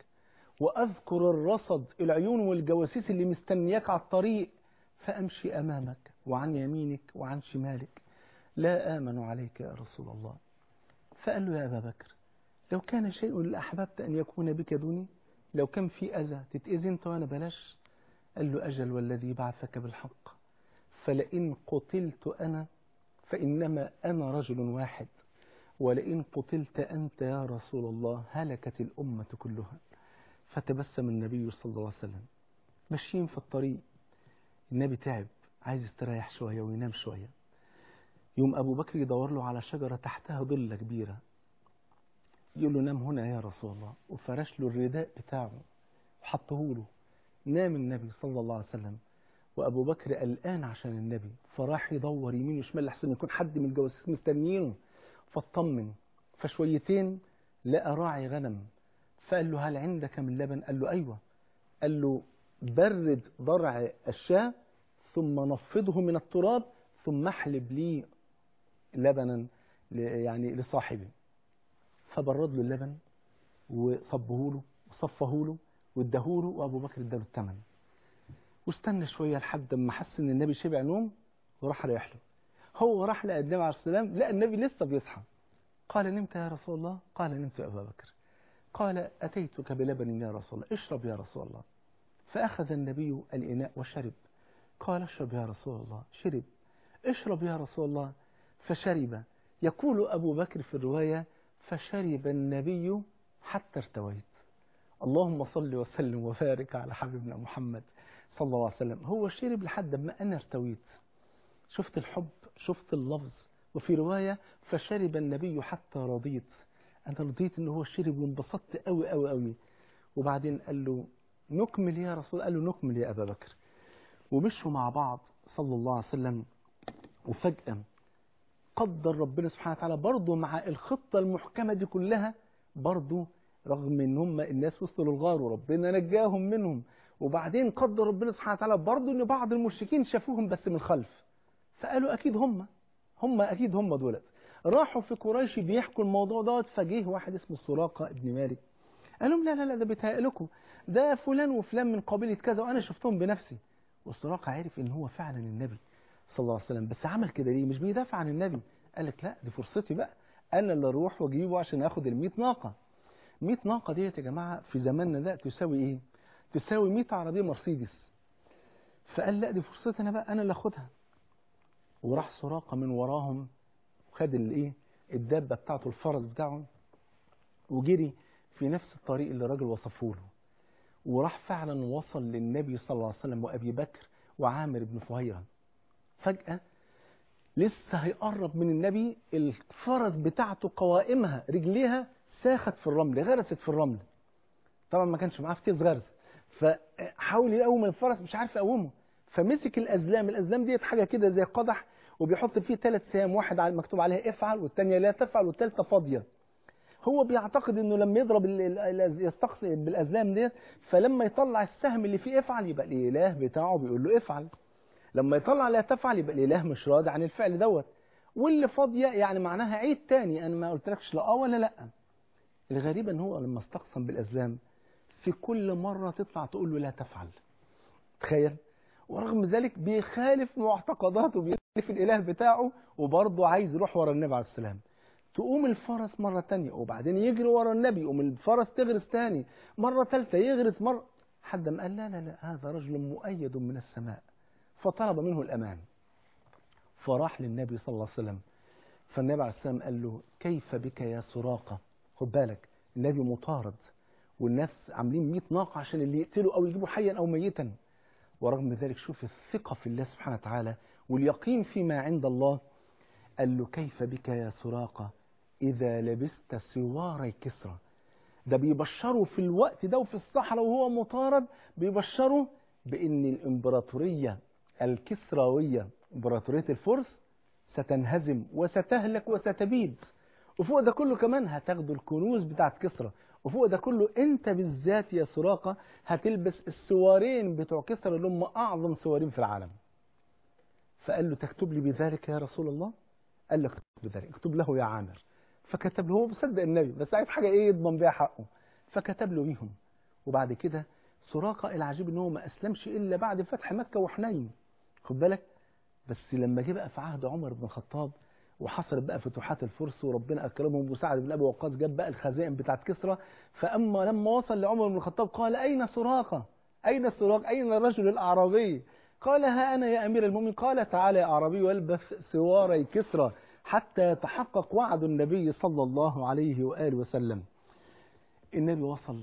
وأذكر الرصد العيون والجواسيس اللي مستنياك على الطريق فأمشي أمامك وعن يمينك وعن شمالك لا آمن عليك يا رسول الله فقال له يا أبا بكر لو كان شيء لأحببت أن يكون بك دوني لو كان في أذى تتأذي أنت وأنا بلاش قال له أجل والذي بعثك بالحق فلئن قتلت أنا فإنما أنا رجل واحد ولئن قتلت أنت يا رسول الله هلكت الأمة كلها فتبسم النبي صلى الله عليه وسلم ماشيين في الطريق النبي تعب عايز يستريح شوية وينام شوية يوم أبو بكر يدور له على شجرة تحتها ظلة كبيرة يقول له نام هنا يا رسول الله وفرش له الرداء بتاعه وحطه له نام النبي صلى الله عليه وسلم وأبو بكر قلقان عشان النبي فراح يدور يمين وشمال لحسن يكون حد من الجواسيس مستنيينه فاطمن فشويتين لقى راعي غنم فقال له هل عندك من لبن قال له أيوة قال له برد ضرع الشاة ثم نفضه من التراب ثم احلب لي لبنا يعني لصاحبي فبرد له اللبن وصبه له وصفه له واداه له وابو بكر اداله الثمن واستنى شوية لحد ما حس ان النبي شبع نوم وراح رايح له هو راح لقى النبي عليه السلام لا النبي لسه بيصحى قال نمت يا رسول الله قال نمت يا أبا بكر قال أتيتك بلبن يا رسول الله اشرب يا رسول الله فأخذ النبي الإناء وشرب قال اشرب يا رسول الله شرب اشرب يا رسول الله فشرب يقول أبو بكر في الرواية فشرب النبي حتى ارتويت اللهم صل وسلم وبارك على حبيبنا محمد صلى الله عليه وسلم هو شرب لحد ما أنا ارتويت شفت الحب شفت اللفظ وفي رواية فشرب النبي حتى رضيت أنا رضيت إن هو شرب وانبسطت قوي قوي قوي وبعدين قال له نكمل يا رسول قال له نكمل يا أبا بكر ومشوا مع بعض صلى الله عليه وسلم وفجأة قدر ربنا سبحانه وتعالى برضه مع الخطة المحكمة دي كلها برضه رغم ان هم الناس وصلوا للغار وربنا نجاهم منهم وبعدين قدر ربنا سبحانه وتعالى برضه ان بعض المشركين شافوهم بس من الخلف فقالوا اكيد هم هم اكيد هم دولت راحوا في قريش بيحكوا الموضوع دوت فجيه واحد اسمه سراقه ابن مالك قال لهم لا لا لا ده بيتهيألكم ده فلان وفلان من قبيله كذا وانا شفتهم بنفسي والسراقه عرف ان هو فعلا النبي صلى الله عليه وسلم بس عمل كده ليه مش بيدافع عن النبي قال لك لا دي فرصتي بقى انا اللي اروح واجيبه عشان اخد ال 100 ناقه 100 ناقه ديت يا جماعه في زماننا ده تساوي ايه تساوي 100 عربيه مرسيدس فقال لا دي فرصتي انا بقى انا اللي اخدها وراح سراقه من وراهم خد الايه الدابه بتاعته الفرس بتاعه وجري في نفس الطريق اللي الراجل وصفه له وراح فعلا وصل للنبي صلى الله عليه وسلم وابي بكر وعامر بن فهيره فجاه لسه هيقرب من النبي الفرس بتاعته قوائمها رجليها ساخت في الرمل غرست في الرمل طبعا ما كانش معاه فتيس غرز فحاول يقوم الفرس مش عارف يقومه فمسك الازلام الازلام ديت حاجه كده زي قدح وبيحط فيه ثلاث سهام واحد على- مكتوب عليها افعل والثانيه لا تفعل والثالثه فاضيه هو بيعتقد انه لما يضرب ال- ال- ال- يستقصي بالازلام ديت فلما يطلع السهم اللي فيه افعل يبقى الاله بتاعه بيقول له افعل لما يطلع لا تفعل يبقى الاله مش راضي عن الفعل دوت واللي فاضيه يعني معناها عيد تاني انا ما قلتلكش لا اه ولا لا الغريب ان هو لما استقسم بالازلام في كل مره تطلع تقول له لا تفعل تخيل ورغم ذلك بيخالف معتقداته بيخالف الاله بتاعه وبرضه عايز يروح ورا النبي عليه السلام تقوم الفرس مرة تانية وبعدين يجري ورا النبي يقوم الفرس تغرس تاني مرة تالتة يغرس مرة حد ما قال لا لا لا هذا رجل مؤيد من السماء فطلب منه الأمان فراح للنبي صلى الله عليه وسلم فالنبي عليه السلام قال له كيف بك يا سراقة خد بالك النبي مطارد والناس عاملين 100 ناقة عشان اللي يقتلوا أو يجيبوا حيا أو ميتا ورغم ذلك شوف الثقة في الله سبحانه وتعالى واليقين فيما عند الله قال له كيف بك يا سراقة إذا لبست سواري كسرى ده بيبشروا في الوقت ده وفي الصحراء وهو مطارد بيبشروا بأن الإمبراطورية الكسروية إمبراطورية الفرس ستنهزم وستهلك وستبيد وفوق ده كله كمان هتاخدوا الكنوز بتاعت كسرى وفوق ده كله انت بالذات يا سراقة هتلبس السوارين بتوع كسرى اللي هم اعظم سوارين في العالم فقال له تكتب لي بذلك يا رسول الله قال له اكتب بذلك اكتب له يا عامر فكتب له هو مصدق النبي بس عايز حاجة ايه يضمن بيها حقه فكتب له بيهم وبعد كده سراقة العجيب ان هو ما اسلمش الا بعد فتح مكة وحنين خد بالك بس لما جه بقى في عهد عمر بن الخطاب وحصلت بقى فتوحات الفرس وربنا اكرمهم وسعد بن ابي وقاص جاب بقى الخزائن بتاعت كسرى فاما لما وصل لعمر بن الخطاب قال اين سراقه؟ اين سراقه؟ اين الرجل الاعرابي؟ قال ها انا يا امير المؤمنين قال تعالى يا اعرابي والبس سواري كسرى حتى يتحقق وعد النبي صلى الله عليه واله وسلم. النبي وصل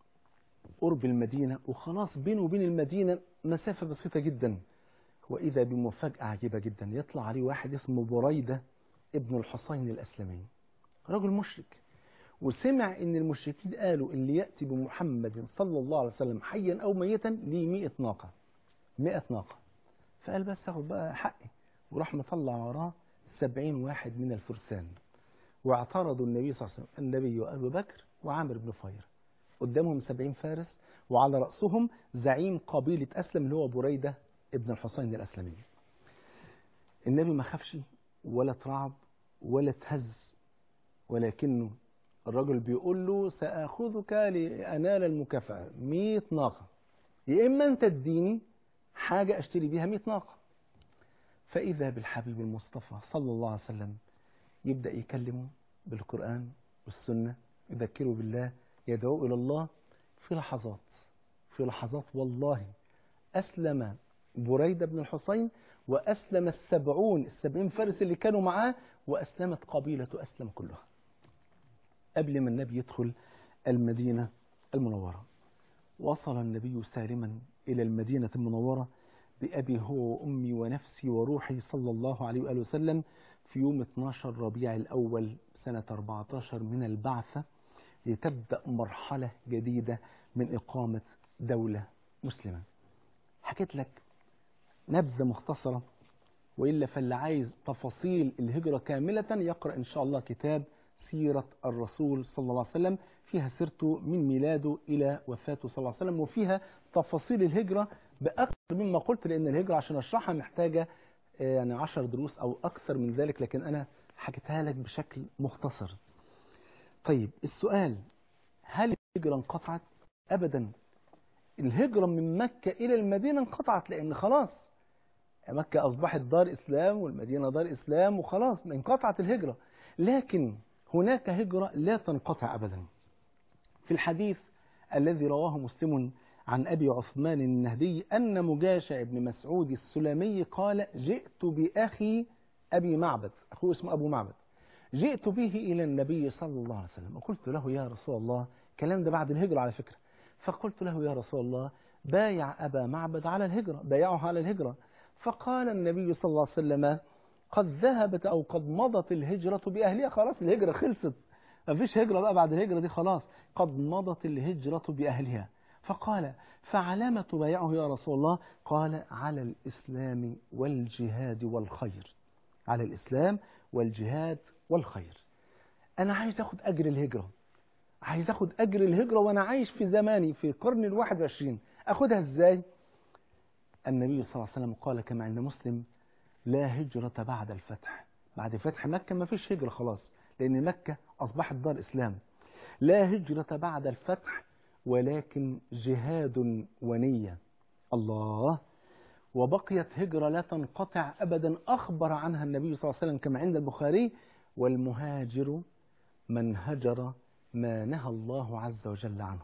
قرب المدينه وخلاص بينه وبين المدينه مسافه بسيطه جدا. وإذا بمفاجأة عجيبة جدا يطلع عليه واحد اسمه بريدة ابن الحصين الأسلمي رجل مشرك وسمع ان المشركين قالوا اللي يأتي بمحمد صلى الله عليه وسلم حيا أو ميتا ليه 100 ناقة 100 ناقة فقال بس اخد بقى حقي وراح مطلع وراه 70 واحد من الفرسان واعترضوا النبي صلى الله عليه وسلم النبي وأبو بكر وعامر بن فير قدامهم 70 فارس وعلى رأسهم زعيم قبيلة أسلم اللي هو بريدة ابن الحصين الأسلمي النبي ما خافش ولا اترعب ولا اتهز ولكنه الرجل بيقول له سأخذك لأنال المكافأة 100 ناقة يا إما أنت تديني حاجة أشتري بيها 100 ناقة فإذا بالحبيب المصطفى صلى الله عليه وسلم يبدأ يكلمه بالقرآن والسنة يذكره بالله يدعو إلى الله في لحظات في لحظات والله أسلم بريدة بن الحصين وأسلم السبعون السبعين فارس اللي كانوا معاه وأسلمت قبيلة أسلم كلها قبل ما النبي يدخل المدينة المنورة وصل النبي سالما إلى المدينة المنورة بأبي هو وأمي ونفسي وروحي صلى الله عليه وآله وسلم في يوم 12 ربيع الأول سنة 14 من البعثة لتبدأ مرحلة جديدة من إقامة دولة مسلمة حكيت لك نبذة مختصرة وإلا فاللي عايز تفاصيل الهجرة كاملة يقرأ إن شاء الله كتاب سيرة الرسول صلى الله عليه وسلم فيها سيرته من ميلاده إلى وفاته صلى الله عليه وسلم وفيها تفاصيل الهجرة بأكثر مما قلت لأن الهجرة عشان أشرحها محتاجة يعني عشر دروس أو أكثر من ذلك لكن أنا حكيتها لك بشكل مختصر طيب السؤال هل الهجرة انقطعت أبدا الهجرة من مكة إلى المدينة انقطعت لأن خلاص مكة أصبحت دار إسلام والمدينة دار إسلام وخلاص انقطعت الهجرة لكن هناك هجرة لا تنقطع أبدا في الحديث الذي رواه مسلم عن أبي عثمان النهدي أن مجاشع بن مسعود السلمي قال جئت بأخي أبي معبد أخوه اسمه أبو معبد جئت به إلى النبي صلى الله عليه وسلم وقلت له يا رسول الله كلام ده بعد الهجرة على فكرة فقلت له يا رسول الله بايع أبا معبد على الهجرة بايعه على الهجرة فقال النبي صلى الله عليه وسلم قد ذهبت أو قد مضت الهجرة بأهلها خلاص الهجرة خلصت ما فيش هجرة بقى بعد الهجرة دي خلاص قد مضت الهجرة بأهلها فقال فعلامة تبايعه يا رسول الله قال على الإسلام والجهاد والخير على الإسلام والجهاد والخير أنا عايز أخد أجر الهجرة عايز أخد أجر الهجرة وأنا عايش في زماني في القرن الواحد والعشرين أخدها إزاي النبي صلى الله عليه وسلم قال كما عند مسلم لا هجرة بعد الفتح بعد فتح مكة ما فيش هجرة خلاص لأن مكة أصبحت دار إسلام لا هجرة بعد الفتح ولكن جهاد ونية الله وبقيت هجرة لا تنقطع أبدا أخبر عنها النبي صلى الله عليه وسلم كما عند البخاري والمهاجر من هجر ما نهى الله عز وجل عنه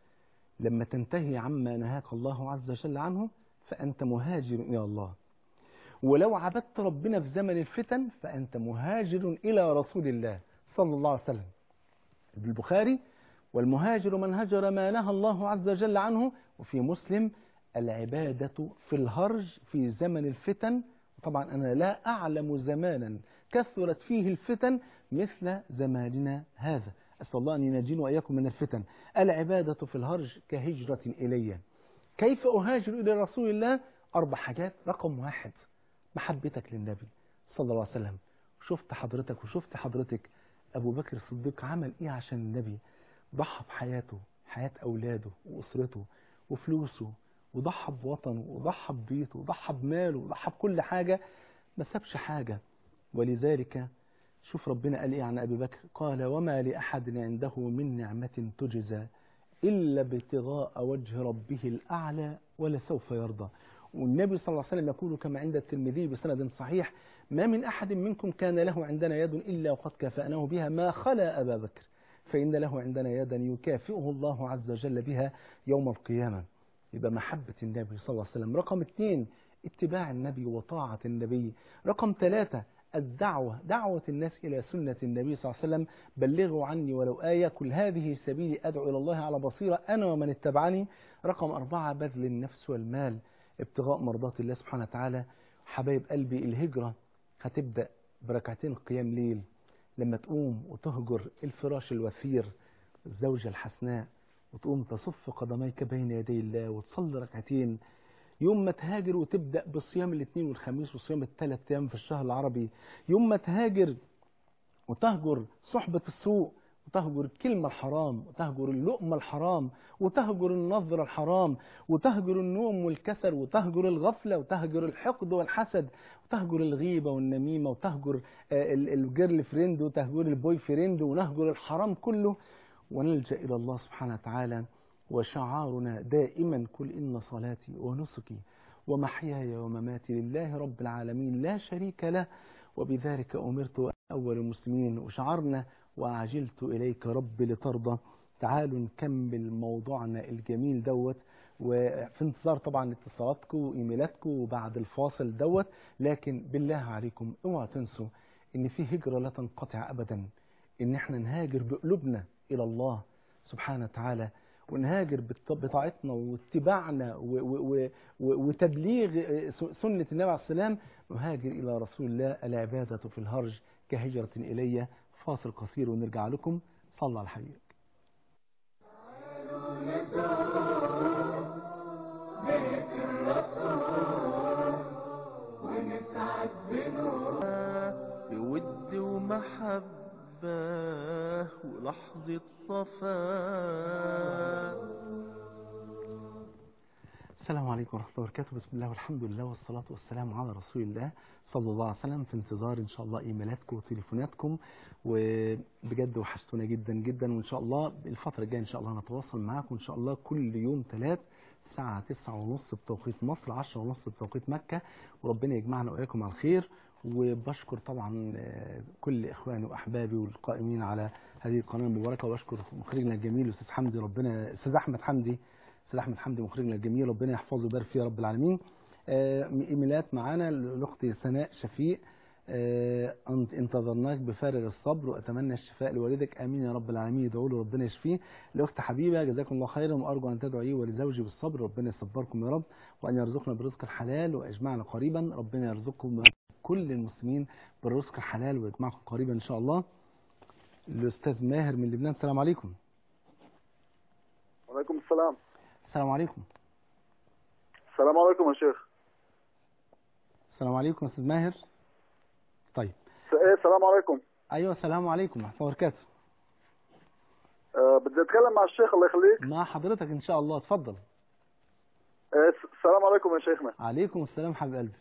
لما تنتهي عما نهاك الله عز وجل عنه فأنت مهاجر إلى الله ولو عبدت ربنا في زمن الفتن فأنت مهاجر إلى رسول الله صلى الله عليه وسلم بالبخاري والمهاجر من هجر ما نهى الله عز وجل عنه وفي مسلم العبادة في الهرج في زمن الفتن طبعا أنا لا أعلم زمانا كثرت فيه الفتن مثل زماننا هذا أسأل الله أن ينجينا وإياكم من الفتن العبادة في الهرج كهجرة إلي كيف أهاجر إلى رسول الله أربع حاجات رقم واحد محبتك للنبي صلى الله عليه وسلم شفت حضرتك وشفت حضرتك أبو بكر الصديق عمل إيه عشان النبي ضحى بحياته حياة أولاده وأسرته وفلوسه وضحى بوطنه وضحى ببيته وضحى بماله وضحى بكل حاجة ما سابش حاجة ولذلك شوف ربنا قال إيه عن أبي بكر قال وما لأحد عنده من نعمة تجزى إلا ابتغاء وجه ربه الأعلى ولسوف يرضى والنبي صلى الله عليه وسلم يقول كما عند الترمذي بسند صحيح ما من أحد منكم كان له عندنا يد إلا وقد كافأناه بها ما خلا أبا بكر فإن له عندنا يدا يكافئه الله عز وجل بها يوم القيامة يبقى محبة النبي صلى الله عليه وسلم رقم اثنين اتباع النبي وطاعة النبي رقم ثلاثة الدعوة دعوة الناس إلى سنة النبي صلى الله عليه وسلم بلغوا عني ولو آية كل هذه سبيلي أدعو إلى الله على بصيرة أنا ومن اتبعني رقم أربعة بذل النفس والمال ابتغاء مرضات الله سبحانه وتعالى حبايب قلبي الهجرة هتبدأ بركعتين قيام ليل لما تقوم وتهجر الفراش الوثير الزوجة الحسناء وتقوم تصف قدميك بين يدي الله وتصلي ركعتين يوم ما تهاجر وتبدأ بصيام الاثنين والخميس وصيام الثلاث أيام في الشهر العربي يوم ما تهاجر وتهجر صحبة السوء وتهجر الكلمة الحرام وتهجر اللقمة الحرام وتهجر النظر الحرام وتهجر النوم والكسل وتهجر الغفلة وتهجر الحقد والحسد وتهجر الغيبة والنميمة وتهجر الجيرل فريند وتهجر البوي فريند ونهجر الحرام كله ونلجأ إلى الله سبحانه وتعالى وشعارنا دائما كل إن صلاتي ونسكي ومحياي ومماتي لله رب العالمين لا شريك له وبذلك أمرت وأنا أول المسلمين وشعرنا وأعجلت إليك رب لترضى تعالوا نكمل موضوعنا الجميل دوت وفي انتظار طبعا اتصالاتكم وايميلاتكم بعد الفاصل دوت لكن بالله عليكم اوعوا تنسوا ان في هجرة لا تنقطع ابدا ان احنا نهاجر بقلوبنا الى الله سبحانه وتعالى ونهاجر بط- بطاعتنا واتباعنا و- و- و- و- وتبليغ سنة النبي عليه السلام نهاجر إلى رسول الله العبادة في الهرج كهجرة إلي فاصل قصير ونرجع لكم صلى على الحبيب بود ومحبة ولحظة صفاء السلام عليكم ورحمة الله وبركاته بسم الله والحمد لله والصلاة والسلام على رسول الله صلى الله عليه وسلم في انتظار إن شاء الله إيميلاتكم وتليفوناتكم وبجد وحشتونا جدا جدا وإن شاء الله الفترة الجاية إن شاء الله نتواصل معاكم إن شاء الله كل يوم ثلاث الساعة تسعة ونص بتوقيت مصر عشرة ونص بتوقيت مكة وربنا يجمعنا وإياكم على الخير وبشكر طبعا آه، كل إخواني وأحبابي والقائمين على هذه القناة المباركة وبشكر مخرجنا الجميل أستاذ حمدي ربنا أستاذ أحمد حمدي استاذ احمد حمدي مخرجنا الجميل ربنا يحفظه ويبارك فيه يا رب العالمين آه، ايميلات معانا لاختي سناء شفيق آه، أنت- انتظرناك بفارغ الصبر واتمنى الشفاء لوالدك امين يا رب العالمين ادعوا له ربنا يشفيه لاخت حبيبه جزاكم الله خيرا وارجو ان تدعوا لي ولزوجي بالصبر ربنا يصبركم يا رب وان يرزقنا بالرزق الحلال ويجمعنا قريبا ربنا يرزقكم كل المسلمين بالرزق الحلال ويجمعكم قريبا ان شاء الله الاستاذ ماهر من لبنان السلام عليكم وعليكم السلام السلام عليكم السلام عليكم يا شيخ السلام عليكم استاذ ماهر طيب س- ايه السلام عليكم ايوه السلام عليكم ورحمه الله وبركاته أه بدي اتكلم مع الشيخ الله يخليك مع حضرتك ان شاء الله اتفضل إيه س- السلام عليكم يا شيخنا عليكم السلام حبيب قلبي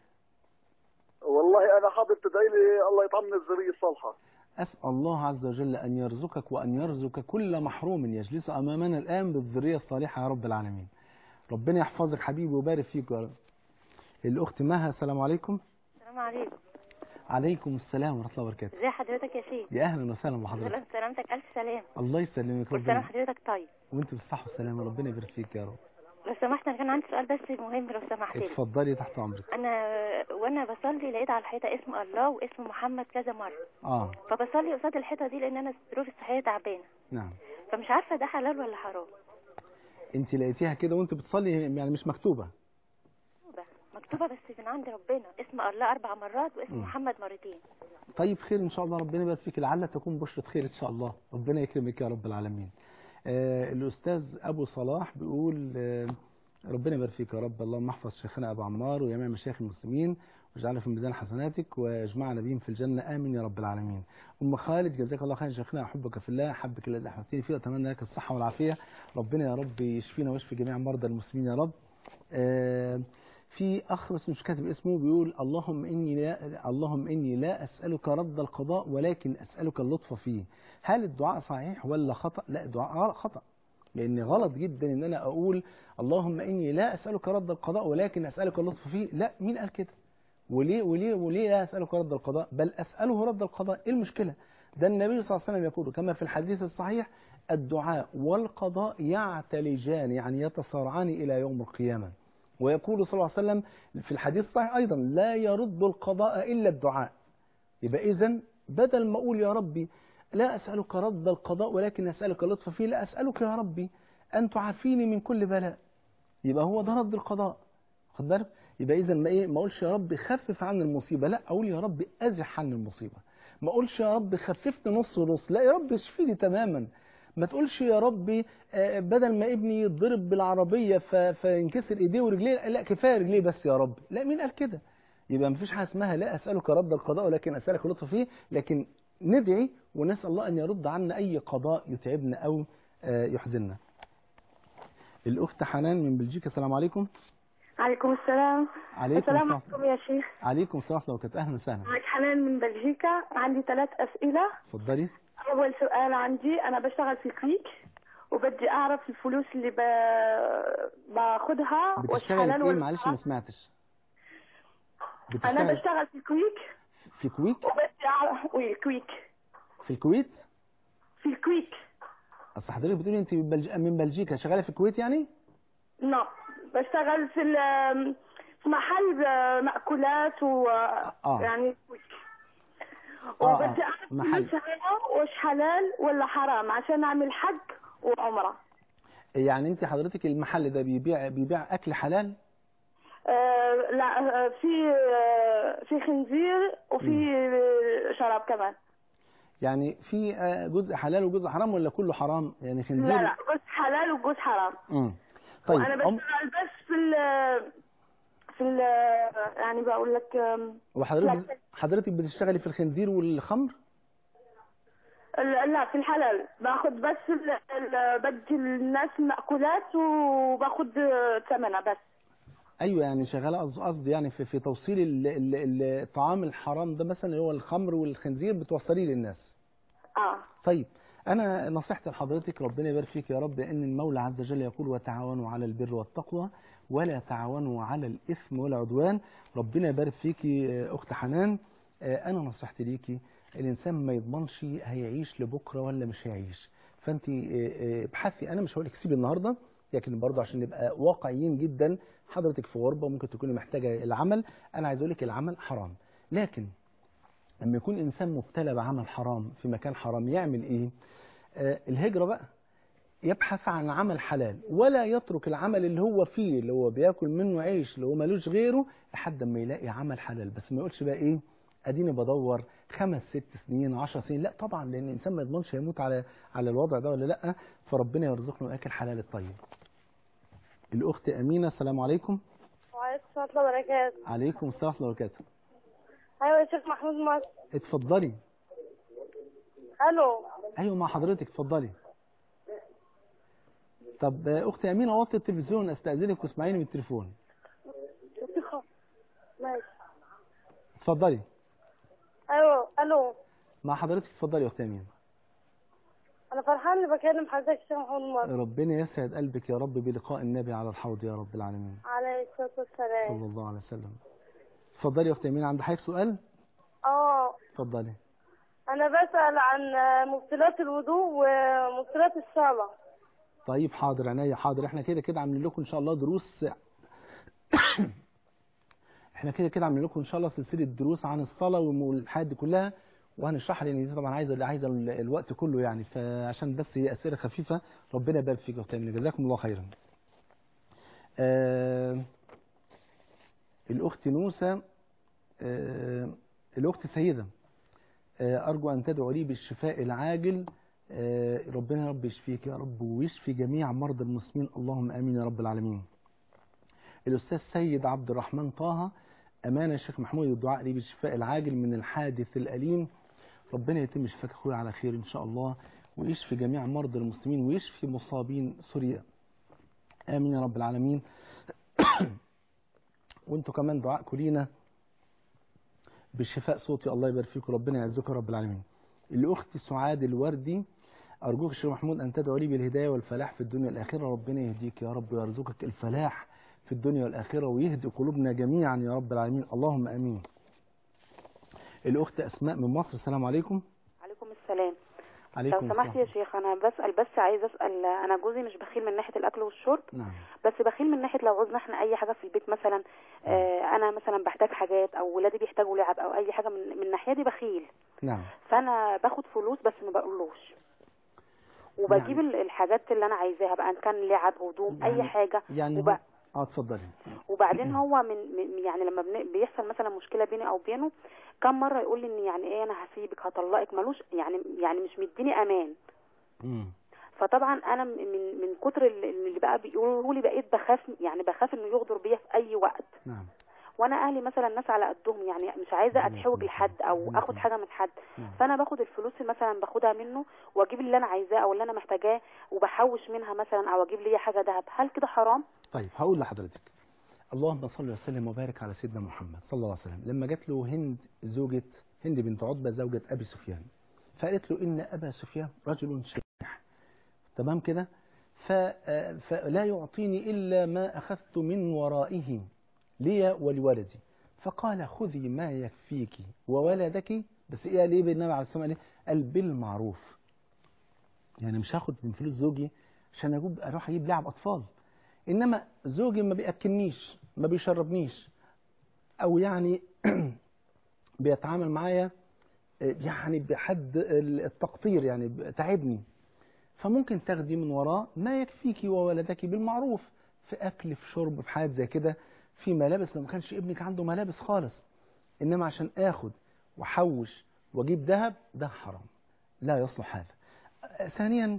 والله انا حابب تدعي لي الله يطعمني الذريه الصالحه اسال الله عز وجل ان يرزقك وان يرزق كل محروم يجلس امامنا الان بالذريه الصالحه يا رب العالمين ربنا يحفظك حبيبي ويبارك فيك يا رب الاخت مها السلام عليكم السلام عليكم عليكم السلام ورحمه الله وبركاته ازي حضرتك يا شيخ يا اهلا وسهلا بحضرتك سلام سلامتك الف سلام الله يسلمك كل سنه ربنا وحضرتك طيب وانت بالصحه والسلامه ربنا يبارك فيك يا رب لو سمحت انا كان عندي سؤال بس مهم لو سمحت لي اتفضلي تحت امرك انا وانا بصلي لقيت على الحيطه اسم الله واسم محمد كذا مره اه فبصلي قصاد الحيطه دي لان انا ظروفي الصحيه تعبانه نعم فمش عارفه ده حلال ولا حرام انت لقيتيها كده وانت بتصلي يعني مش مكتوبه مكتوبه مكتوبه بس من عند ربنا اسم الله اربع مرات واسم مم. محمد مرتين طيب خير ان شاء الله ربنا يبارك فيك لعل تكون بشرة خير ان شاء الله ربنا يكرمك يا رب العالمين آه الاستاذ ابو صلاح بيقول آه ربنا يبارك فيك يا رب اللهم احفظ شيخنا ابو عمار وجميع مشايخ المسلمين واجعله في ميزان حسناتك واجمعنا بهم في الجنه امين يا رب العالمين ام خالد جزاك الله خير شيخنا احبك في الله احبك الذي احببتني فيه واتمنى لك الصحه والعافيه ربنا يا رب يشفينا ويشفي جميع مرضى المسلمين يا رب آه في اخ بس مش كاتب اسمه بيقول اللهم اني لا اللهم اني لا اسالك رد القضاء ولكن اسالك اللطف فيه هل الدعاء صحيح ولا خطا لا الدعاء خطا لان غلط جدا ان انا اقول اللهم اني لا اسالك رد القضاء ولكن اسالك اللطف فيه لا مين قال كده وليه وليه وليه لا اسالك رد القضاء بل اساله رد القضاء ايه المشكله ده النبي صلى الله عليه وسلم يقول كما في الحديث الصحيح الدعاء والقضاء يعتلجان يعني يتصارعان الى يوم القيامه ويقول صلى الله عليه وسلم في الحديث الصحيح أيضا لا يرد القضاء إلا الدعاء يبقى إذا بدل ما أقول يا ربي لا أسألك رد القضاء ولكن أسألك اللطف فيه لا أسألك يا ربي أن تعافيني من كل بلاء يبقى هو ده رد القضاء خد بالك يبقى إذا ما إيه ما أقولش يا رب خفف عن المصيبة لا أقول يا رب أزح عن المصيبة ما أقولش يا رب خففني نص ونص لا يا رب اشفيني تماما ما تقولش يا ربي آه، بدل ما ابني يتضرب بالعربية ف- فينكسر ايديه ورجليه لا كفاية رجليه بس يا رب لا مين قال كده يبقى مفيش حاجة اسمها لا أسألك رد القضاء ولكن أسألك اللطف فيه لكن ندعي ونسأل الله أن يرد عنا أي قضاء يتعبنا أو آه، يحزننا الأخت حنان من بلجيكا السلام عليكم عليكم السلام عليكم السلام السلام عليكم يا شيخ عليكم السلام ورحمة الله وبركاته أهلا وسهلا معك حنان من بلجيكا عندي ثلاث أسئلة اتفضلي أول سؤال عندي أنا بشتغل في كليك وبدي اعرف الفلوس اللي ب... باخدها وش بتشتغل حلال في ايه ولا معلش حرام. ما سمعتش انا بتشتغل بشتغل في الكويك في كويك وبدي اعرف وي الكويك في الكويت في الكويك اصل حضرتك بتقولي انت من بلج- من بلجيكا شغاله في الكويت يعني نعم بشتغل في ال- في محل آه، مأكولات و آه. يعني كويك آه، آه، وبدي اعرف محل. الفلوس هاي وش حلال ولا حرام عشان اعمل حج وعمره يعني انت حضرتك المحل ده بيبيع بيبيع اكل حلال آه، لا آه، في آه، في خنزير وفي آه، شراب كمان يعني في آه، جزء حلال وجزء حرام ولا كله حرام يعني خنزير لا لا جوز حلال وجوز حرام امم طيب وانا عم- بشتغل بس في ال في ال يعني بقول لك آم، وحضرتك لا. حضرتك بتشتغلي في الخنزير والخمر ال- لا في الحلال باخد بس ال- ال- بدي الناس المأكولات وباخد آه، ثمنها بس ايوه يعني شغاله قص- قصدي يعني في في توصيل ال- ال- ال- الطعام الحرام ده مثلا اللي هو الخمر والخنزير بتوصليه للناس اه طيب انا نصيحتي لحضرتك ربنا يبارك فيك يا رب ان المولى عز وجل يقول وتعاونوا على البر والتقوى ولا تعاونوا على الاثم والعدوان ربنا يبارك فيكي آه، اخت حنان آه، انا نصيحتي ليكي الانسان ما يضمنش هيعيش لبكره ولا مش هيعيش فانت آه، آه، ابحثي انا مش هقول لك سيبي النهارده لكن برضه عشان نبقى واقعيين جدا حضرتك في غربه ممكن تكوني محتاجه العمل انا عايز اقول لك العمل حرام لكن لما يكون انسان مبتلى بعمل حرام في مكان حرام يعمل ايه آه الهجره بقى يبحث عن عمل حلال ولا يترك العمل اللي هو فيه اللي هو بياكل منه عيش اللي هو ملوش غيره لحد ما يلاقي عمل حلال بس ما يقولش بقى ايه اديني بدور خمس ست سنين عشر سنين لا طبعا لان الانسان ما يضمنش هيموت على على الوضع ده ولا لا فربنا يرزقنا اكل حلال الطيب الاخت امينه السلام عليكم وعليكم السلام ورحمة الله وبركاته عليكم السلام ورحمه الله وبركاته ايوه يا شيخ محمود مصر اتفضلي الو ايوه مع حضرتك اتفضلي طب آه، اختي امينه وطي التلفزيون استاذنك واسمعيني من التليفون ماشي اتفضلي ايوه الو مع حضرتك اتفضلي يا اختي امينه انا فرحان اني بكلم حضرتك يا شيخ محمود مصر ربنا يسعد قلبك يا رب بلقاء النبي على الحوض يا رب العالمين عليه الصلاة والسلام صلى الله عليه وسلم اتفضلي يا اختي امينه عند حضرتك سؤال اه اتفضلي انا بسأل عن مبطلات الوضوء ومبطلات الصلاة طيب حاضر عينيا حاضر احنا كده كده عاملين لكم ان شاء الله دروس احنا كده كده عاملين لكم ان شاء الله سلسله دروس عن الصلاه والحاجات دي كلها وهنشرحها لان دي طبعا عايزه عايزه ال- الوقت كله يعني فعشان بس هي اسئله خفيفه ربنا يبارك فيك يا اختي أمينة. جزاكم الله خيرا. آه الاخت نوسه آه الاخت سيده آه ارجو ان تدعو لي بالشفاء العاجل آه ربنا يا رب يشفيك يا رب ويشفي جميع مرضى المسلمين اللهم امين يا رب العالمين. الأستاذ سيد عبد الرحمن طه أمانة الشيخ محمود الدعاء لي بالشفاء العاجل من الحادث الأليم ربنا يتم شفاك أخويا على خير إن شاء الله ويشفي جميع مرضى المسلمين ويشفي مصابين سوريا آمين يا رب العالمين وانتوا كمان دعاءكم لينا بالشفاء صوتي الله يبارك فيكم ربنا يعزكم يا رب العالمين الأخت سعاد الوردي أرجوك الشيخ محمود أن تدعو لي بالهداية والفلاح في الدنيا والآخرة ربنا يهديك يا رب ويرزقك الفلاح في الدنيا والآخرة ويهدي قلوبنا جميعا يا رب العالمين اللهم أمين الأخت أسماء من مصر السلام عليكم عليكم السلام عليكم لو سمحت يا السلام. شيخ انا بسال بس عايز اسال انا جوزي مش بخيل من ناحيه الاكل والشرب نعم بس بخيل من ناحيه لو عوزنا احنا اي حاجه في البيت مثلا آه انا مثلا بحتاج حاجات او ولادي بيحتاجوا لعب او اي حاجه من من الناحيه دي بخيل نعم فانا باخد فلوس بس ما بقولوش وبجيب نعم. ال- الحاجات اللي انا عايزاها بقى ان كان لعب هدوم اي يعني- حاجه يعني وب... هو- اه اتفضلي وبعدين هو من, من يعني لما بن- بيحصل مثلا مشكله بيني او بينه كم مره يقول لي ان يعني ايه انا هسيبك هطلقك ملوش يعني يعني مش مديني امان مم. فطبعا انا من من من كتر اللي اللي بقى بيقولوا لي بقيت بخاف يعني بخاف انه يغدر بيا في اي وقت نعم وانا اهلي مثلا ناس على قدهم يعني مش عايزه اتحوج لحد او اخد حاجه من حد نعم. فانا باخد الفلوس اللي مثلا باخدها منه واجيب اللي انا عايزاه او اللي انا محتاجاه وبحوش منها مثلا او اجيب لي حاجه ذهب هل كده حرام طيب هقول لحضرتك اللهم صل وسلم وبارك على سيدنا محمد صلى الله عليه وسلم لما جات له هند زوجة هند بنت عتبة زوجة أبي سفيان فقالت له إن أبا سفيان رجل شريح تمام كده ف- آه، فلا يعطيني إلا ما أخذت من ورائه لي ولولدي فقال خذي ما يكفيك وولدك بس إيه قال إيه بالنبي عليه الصلاة والسلام قال إيه؟ قال بالمعروف يعني مش هاخد من فلوس زوجي عشان أجيب أروح أجيب لعب أطفال إنما زوجي ما بيأكلنيش ما بيشربنيش أو يعني بيتعامل معايا يعني بحد التقطير يعني تعبني فممكن تاخدي من وراه ما يكفيك وولدك بالمعروف في اكل في شرب في حاجات زي كده في ملابس لو ما كانش ابنك عنده ملابس خالص انما عشان اخد واحوش واجيب ذهب ده حرام لا يصلح هذا آه، ثانيا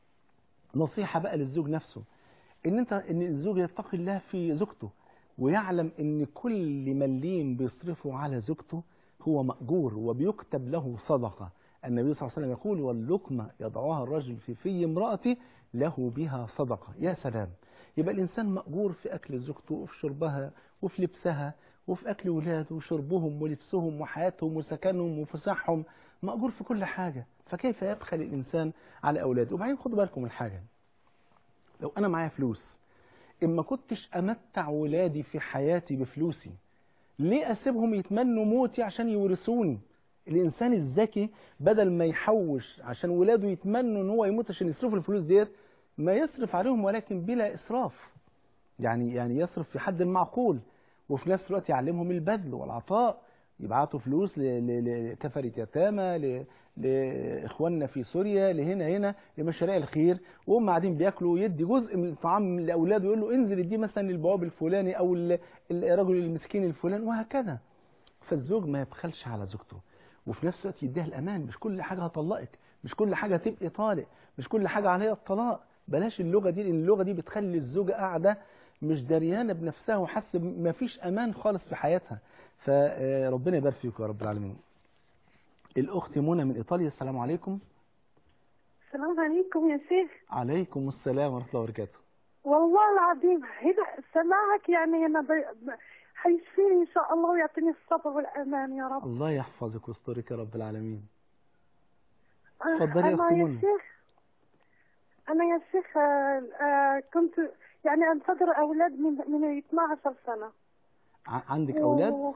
نصيحة بقى للزوج نفسه ان انت ان الزوج يتقي الله في زوجته ويعلم ان كل مليم بيصرفه على زوجته هو مأجور وبيكتب له صدقة النبي صلى الله عليه وسلم يقول واللقمة يضعها الرجل في في امرأته له بها صدقة يا سلام يبقى الإنسان مأجور في أكل زوجته وفي شربها وفي لبسها وفي أكل ولاده وشربهم ولبسهم وحياتهم وسكنهم وفسحهم مأجور في كل حاجة فكيف يبخل الإنسان على أولاده وبعدين خدوا بالكم من حاجة لو أنا معايا فلوس إما كنتش أمتع ولادي في حياتي بفلوسي ليه أسيبهم يتمنوا موتي عشان يورثوني الإنسان الذكي بدل ما يحوش عشان ولاده يتمنوا إن هو يموت عشان يصرفوا الفلوس ديت ما يصرف عليهم ولكن بلا إسراف يعني يعني يصرف في حد المعقول وفي نفس الوقت يعلمهم البذل والعطاء يبعتوا فلوس ل- ل- لكفرة يتامى ل- لإخواننا في سوريا لهنا هنا لمشاريع الخير وهم قاعدين بياكلوا يدي جزء من الطعام لأولاده يقول له انزل اديه مثلا للبواب الفلاني أو ال- الرجل المسكين الفلاني وهكذا فالزوج ما يبخلش على زوجته وفي نفس الوقت يديها الأمان مش كل حاجة هطلقك مش كل حاجة تبقي طالق مش كل حاجة عليها الطلاق بلاش اللغة دي لأن اللغة دي بتخلي الزوجة قاعدة مش دريانة بنفسها وحاسة ما فيش أمان خالص في حياتها فربنا يبارك فيكم يا رب العالمين الأخت منى من إيطاليا السلام عليكم السلام عليكم يا شيخ عليكم السلام ورحمة الله وبركاته والله العظيم هنا سماعك يعني انا ب... ب... حيشفيني ان شاء الله ويعطيني الصبر والامان يا رب الله يحفظك ويسترك يا رب العالمين أنا- اتفضلي يا انا أختي يا منى. شيخ انا يا شيخ آه، آه، كنت يعني انتظر اولاد من من 12 سنه ع- عندك أولاد و-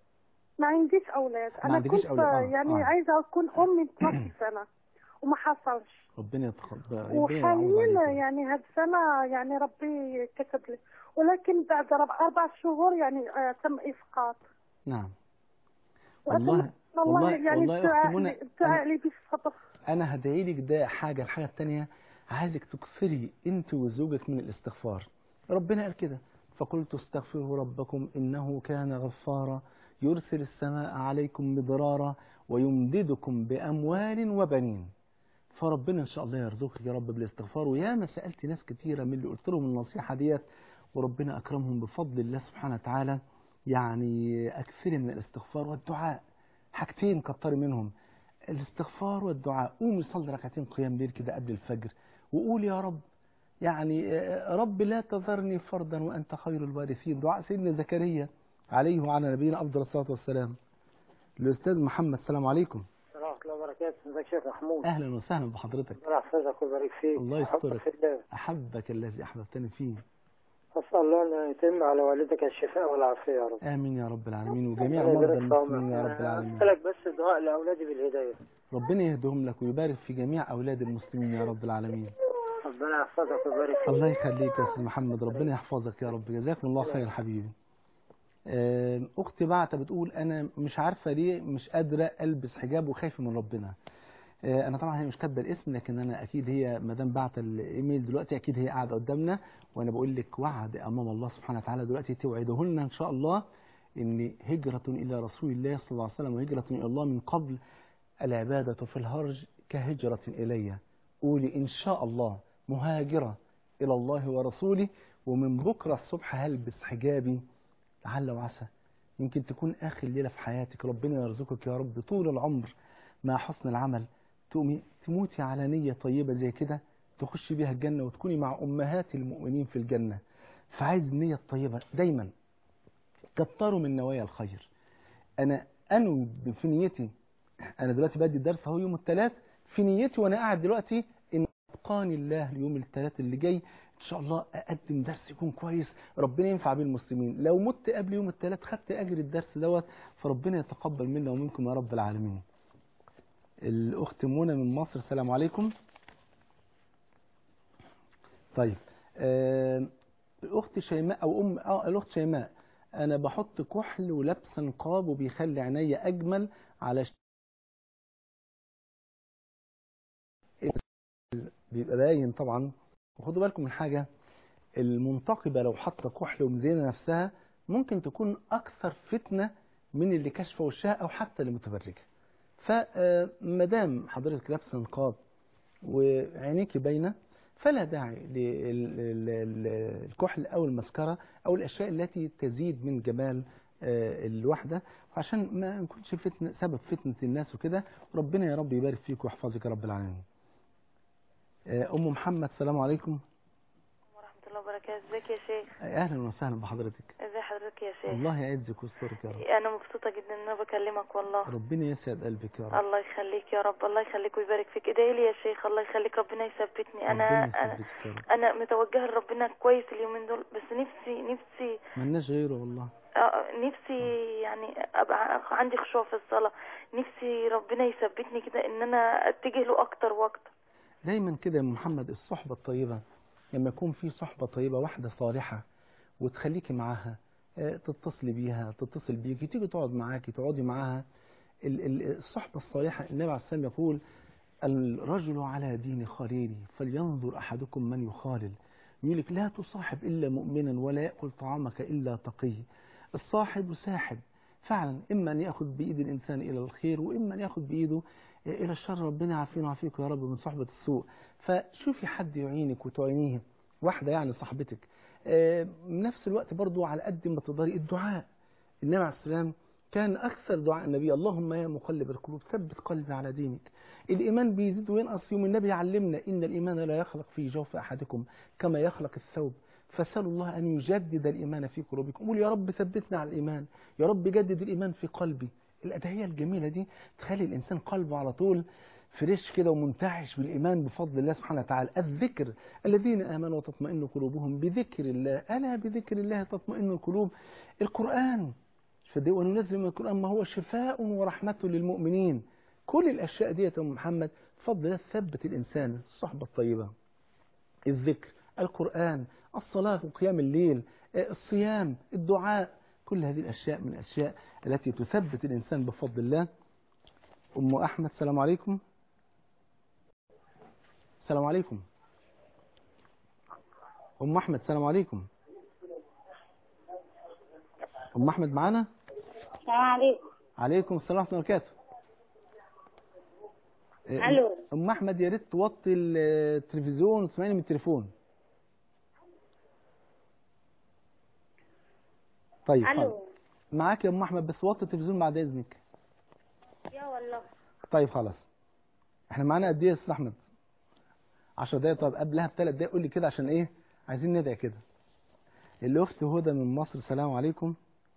ما عنديش اولاد ما انا عندكيش كنت أولاد، آه، يعني آه. عايزه اكون ام من 12 سنه وما حصلش ربنا يتقبل ربنا يعوض وحاليا عليكم. يعني هاد السنة يعني ربي كتب لي ولكن بعد رب- أربع شهور يعني آه، تم إسقاط نعم وأتم- والله والله والله يعني والله يا أختي الدعاء منى لي- الدعاء أنا- لي بالصبر انا هدعي لك ده حاجه الحاجه الثانيه عايزك تكثري انت وزوجك من الاستغفار ربنا قال كده فقلت استغفروا ربكم انه كان غفارا يرسل السماء عليكم مدرارا ويمددكم باموال وبنين فربنا ان شاء الله يرزقك يا رب بالاستغفار وياما سالت ناس كتيره من اللي قلت لهم النصيحه ديت وربنا اكرمهم بفضل الله سبحانه وتعالى يعني اكثري من الاستغفار والدعاء حاجتين كتري منهم الاستغفار والدعاء قومي صلي ركعتين قيام ليل كده قبل الفجر وقول يا رب يعني آه، رب لا تذرني فردا وانت خير الوارثين دعاء سيدنا زكريا عليه وعلى نبينا افضل الصلاه والسلام الاستاذ محمد السلام عليكم السلام ورحمة الله وبركاته ازيك يا شيخ محمود اهلا وسهلا بحضرتك ربنا يحفظك ويبارك فيك الله أحبك يسترك. في الله احبك الذي احببتني فيه أسأل الله أن يتم على والدك الشفاء والعافية يا رب امين يا رب العالمين وجميع ربنا مرضى يبارك في عمرك. المسلمين يا رب أنا العالمين أسألك بس دعاء لأولادي بالهداية ربنا يهدهم لك ويبارك في جميع اولاد المسلمين يا رب العالمين ربنا يحفظك ويبارك فيك الله يخليك يا استاذ محمد ربنا يحفظك يا رب جزاكم الله خير حبيبي آه، اختي بعتة بتقول انا مش عارفه ليه مش قادره البس حجاب وخايفه من ربنا آه، انا طبعا هي مش كاتبه الاسم لكن انا اكيد هي ما دام بعت الايميل دلوقتي اكيد هي قاعده قدامنا وانا بقول لك وعد امام الله سبحانه وتعالى دلوقتي توعده لنا ان شاء الله ان هجره الى رسول الله صلى الله عليه وسلم وهجره الى الله من قبل العباده في الهرج كهجره الي قولي ان شاء الله مهاجره الى الله ورسوله ومن بكره الصبح هلبس حجابي لعل وعسى يمكن تكون آخر ليلة في حياتك ربنا يرزقك يا رب طول العمر مع حسن العمل تقومي تموتي على نية طيبة زي كده تخشي بيها الجنة وتكوني مع أمهات المؤمنين في الجنة فعايز النية الطيبة دايما كتروا من نوايا الخير أنا أنوي في نيتي أنا دلوقتي بدي الدرس أهو يوم الثلاث في نيتي وأنا قاعد دلوقتي إن اتقاني الله ليوم الثلاث اللي جاي ان شاء الله اقدم درس يكون كويس ربنا ينفع بيه المسلمين لو مت قبل يوم الثلاث خدت اجر الدرس دوت فربنا يتقبل منا ومنكم يا رب العالمين الاخت منى من مصر السلام عليكم طيب آه الاخت شيماء او ام اه الاخت شيماء انا بحط كحل ولابسه نقاب وبيخلي عينيا اجمل على بيبقى باين طبعا وخدوا بالكم من حاجة المنتقبة لو حاطة كحل ومزينة نفسها ممكن تكون أكثر فتنة من اللي كشف وشها أو حتى اللي متبرجة فمادام حضرتك لابسة نقاب وعينيك باينة فلا داعي للكحل أو المسكرة أو الأشياء التي تزيد من جمال الوحدة عشان ما نكونش فتنة سبب فتنة الناس وكده ربنا يا رب يبارك فيك ويحفظك يا رب العالمين أم محمد السلام عليكم ورحمة الله وبركاته ازيك يا شيخ أهلا وسهلا بحضرتك ازي حضرتك يا شيخ الله يعزك ويسترك يا رب انا مبسوطة جدا ان انا بكلمك والله ربنا يسعد قلبك يا رب الله يخليك يا رب الله يخليك ويبارك فيك ادعي لي يا شيخ الله يخليك ربنا يثبتني انا ربنا انا يثبتك يا رب. انا متوجهة لربنا كويس اليومين دول بس نفسي نفسي ملناش غيره والله آه، نفسي يعني ابقى عندي خشوع في الصلاة نفسي ربنا يثبتني كده ان انا اتجه له اكتر واكتر دايما كده يا أم محمد الصحبة الطيبة لما يكون في صحبة طيبة واحدة صالحة وتخليكي معاها آه، تتصلي بيها تتصل بيكي تيجي تقعد معاكي تقعدي معاها ال- ال- الصحبة الصالحة النبي عليه السلام يقول الرجل على دين خليله فلينظر أحدكم من يخالل يقول لك لا تصاحب إلا مؤمنا ولا يأكل طعامك إلا تقي الصاحب ساحب فعلا إما أن يأخذ بإيد الإنسان إلى الخير وإما أن يأخذ بإيده إلى الشر ربنا يعافينا ويعافيكم يا رب من صحبة السوء فشوفي حد يعينك وتعينيه واحدة يعني صاحبتك آه، نفس الوقت برضو على قد ما تقدري الدعاء النبي عليه السلام كان أكثر دعاء النبي اللهم يا مقلب القلوب ثبت قلبي على دينك الإيمان بيزيد وينقص يوم النبي علمنا إن الإيمان لا يخلق في جوف أحدكم كما يخلق الثوب فسألوا الله أن يجدد الإيمان في قلوبكم قول يا رب ثبتنا على الإيمان يا رب جدد الإيمان في قلبي الأدعية الجميلة دي تخلي الإنسان قلبه على طول فريش كده ومنتعش بالإيمان بفضل الله سبحانه وتعالى الذكر الذين آمنوا وتطمئن قلوبهم بذكر الله ألا بذكر الله تطمئن القلوب القرآن فدي وننزل من القرآن ما هو شفاء ورحمة للمؤمنين كل الأشياء دي يا أم محمد بفضل الله ثبت الإنسان الصحبة الطيبة الذكر القرآن الصلاة وقيام الليل آه، الصيام الدعاء كل هذه الأشياء من الأشياء التي تثبت الإنسان بفضل الله أم أحمد السلام عليكم السلام عليكم أم أحمد السلام عليكم أم أحمد معانا السلام عليكم عليكم السلام ورحمة الله وبركاته آه، ألو. أم أحمد يا ريت توطي التلفزيون وتسمعيني من التليفون طيب ألو. خلاص. معاك يا أم أحمد بس وطي التلفزيون بعد إذنك يا والله طيب خلاص احنا معانا قد ايه يا استاذ احمد 10 دقايق طب قبلها بثلاث دقايق قول لي كده عشان ايه عايزين ندعي كده الاخت هدى من مصر السلام عليكم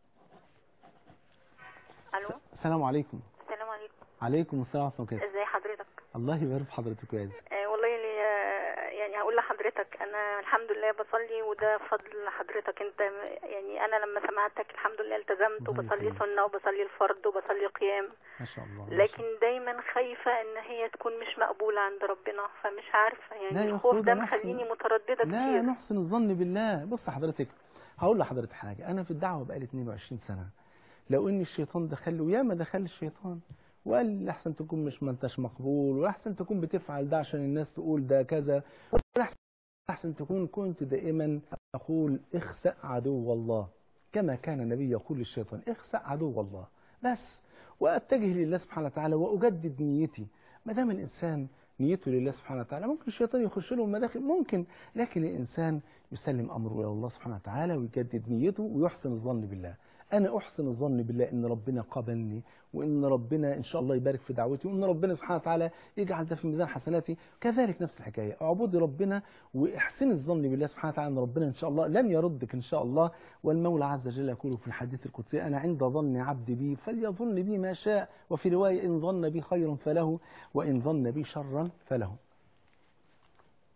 الو السلام عليكم السلام عليكم عليكم السلام ورحمه الله وبركاته ازي حضرتك الله يبارك في حضرتك ويعزك آه والله يعني, آه، يعني هقول لحضرتك انا الحمد لله بصلي وده فضل حضرتك انت م- يعني انا لما سمعتك الحمد لله التزمت الله وبصلي يخليك. سنه وبصلي الفرض وبصلي قيام ما شاء الله ما لكن دايما خايفه ان هي تكون مش مقبوله عند ربنا فمش عارفه لا يعني يا الخوف أخت ده هدى، نحسن- مخليني متردده لا كتير نحسن الظن بالله بص حضرتك هقول لحضرتك حاجة أنا في الدعوة بقالي 22 سنة لو إن الشيطان دخل وياما دخل الشيطان وقال لي أحسن تكون مش ما انتش مقبول وأحسن تكون بتفعل ده عشان الناس تقول ده كذا وأحسن أحسن تكون كنت دائما أقول اخسأ عدو الله كما كان النبي يقول للشيطان اخسأ عدو الله بس وأتجه لله سبحانه وتعالى وأجدد نيتي ما دام الإنسان نيته لله سبحانه وتعالى ممكن الشيطان يخش له المداخل ممكن لكن الإنسان يسلم أمره إلى الله سبحانه وتعالى ويجدد نيته ويحسن الظن بالله أنا أحسن الظن بالله إن ربنا قبلني وإن ربنا إن شاء الله يبارك في دعوتي وإن ربنا سبحانه وتعالى يجعل ده في ميزان حسناتي كذلك نفس الحكاية اعبدي ربنا واحسن الظن بالله سبحانه وتعالى أن ربنا إن شاء الله لن يردك إن شاء الله والمولى عز وجل يقول في الحديث القدسي أنا عند ظن عبدي بي فليظن بي ما شاء وفي رواية إن ظن بي خيرا فله وإن ظن بي شرا فله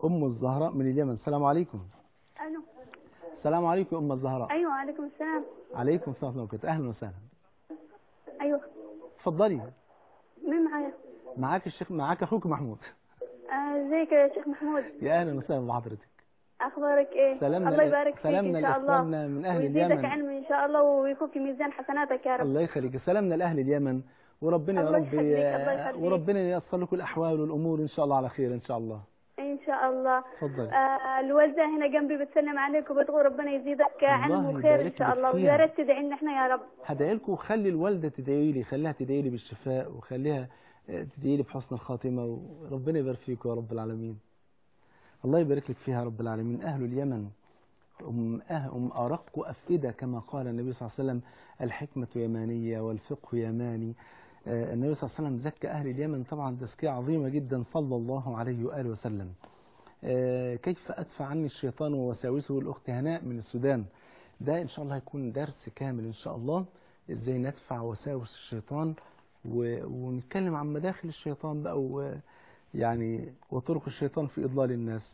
ام الزهراء من اليمن السلام عليكم الو السلام عليكم يا ام الزهراء ايوه عليكم السلام عليكم السلام ورحمه الله وبركاته اهلا وسهلا ايوه اتفضلي مين معايا معاك الشيخ معاك اخوك محمود آه، ازيك يا شيخ محمود يا اهلا وسهلا بحضرتك اخبارك ايه سلامنا الله يبارك فيك سلامنا ان شاء الله لاخواننا من اهل ويزيدك اليمن علم ان شاء الله ويكون في ميزان حسناتك يا رب الله يخليك سلامنا لاهل اليمن وربنا يا الله رب يخليك، الله يخليك. وربنا ييسر لكم الاحوال والامور ان شاء الله على خير ان شاء الله ان شاء الله اتفضلي آه الوالده هنا جنبي بتسلم عليك وبتقول ربنا يزيدك علم الله وخير ان يبارك شاء لك الله فيها. ويا ريت تدعي لنا احنا يا رب هدعي لكم وخلي الوالده تدعي لي خليها تدعي لي بالشفاء وخليها آه، تدعي لي بحسن الخاتمه وربنا يبارك فيكم يا رب العالمين الله يبارك لك فيها يا رب العالمين اهل اليمن هم أه هم أرق أفئدة كما قال النبي صلى الله عليه وسلم الحكمة يمانية والفقه يماني آه، النبي صلى الله عليه وسلم زكى أهل اليمن طبعا تزكية عظيمة جدا صلى الله عليه وآله وسلم آه، كيف أدفع عني الشيطان ووساوسه الأخت هناء من السودان ده إن شاء الله هيكون درس كامل إن شاء الله إزاي ندفع وساوس الشيطان و- ونتكلم عن مداخل الشيطان بقى و- يعني وطرق الشيطان في إضلال الناس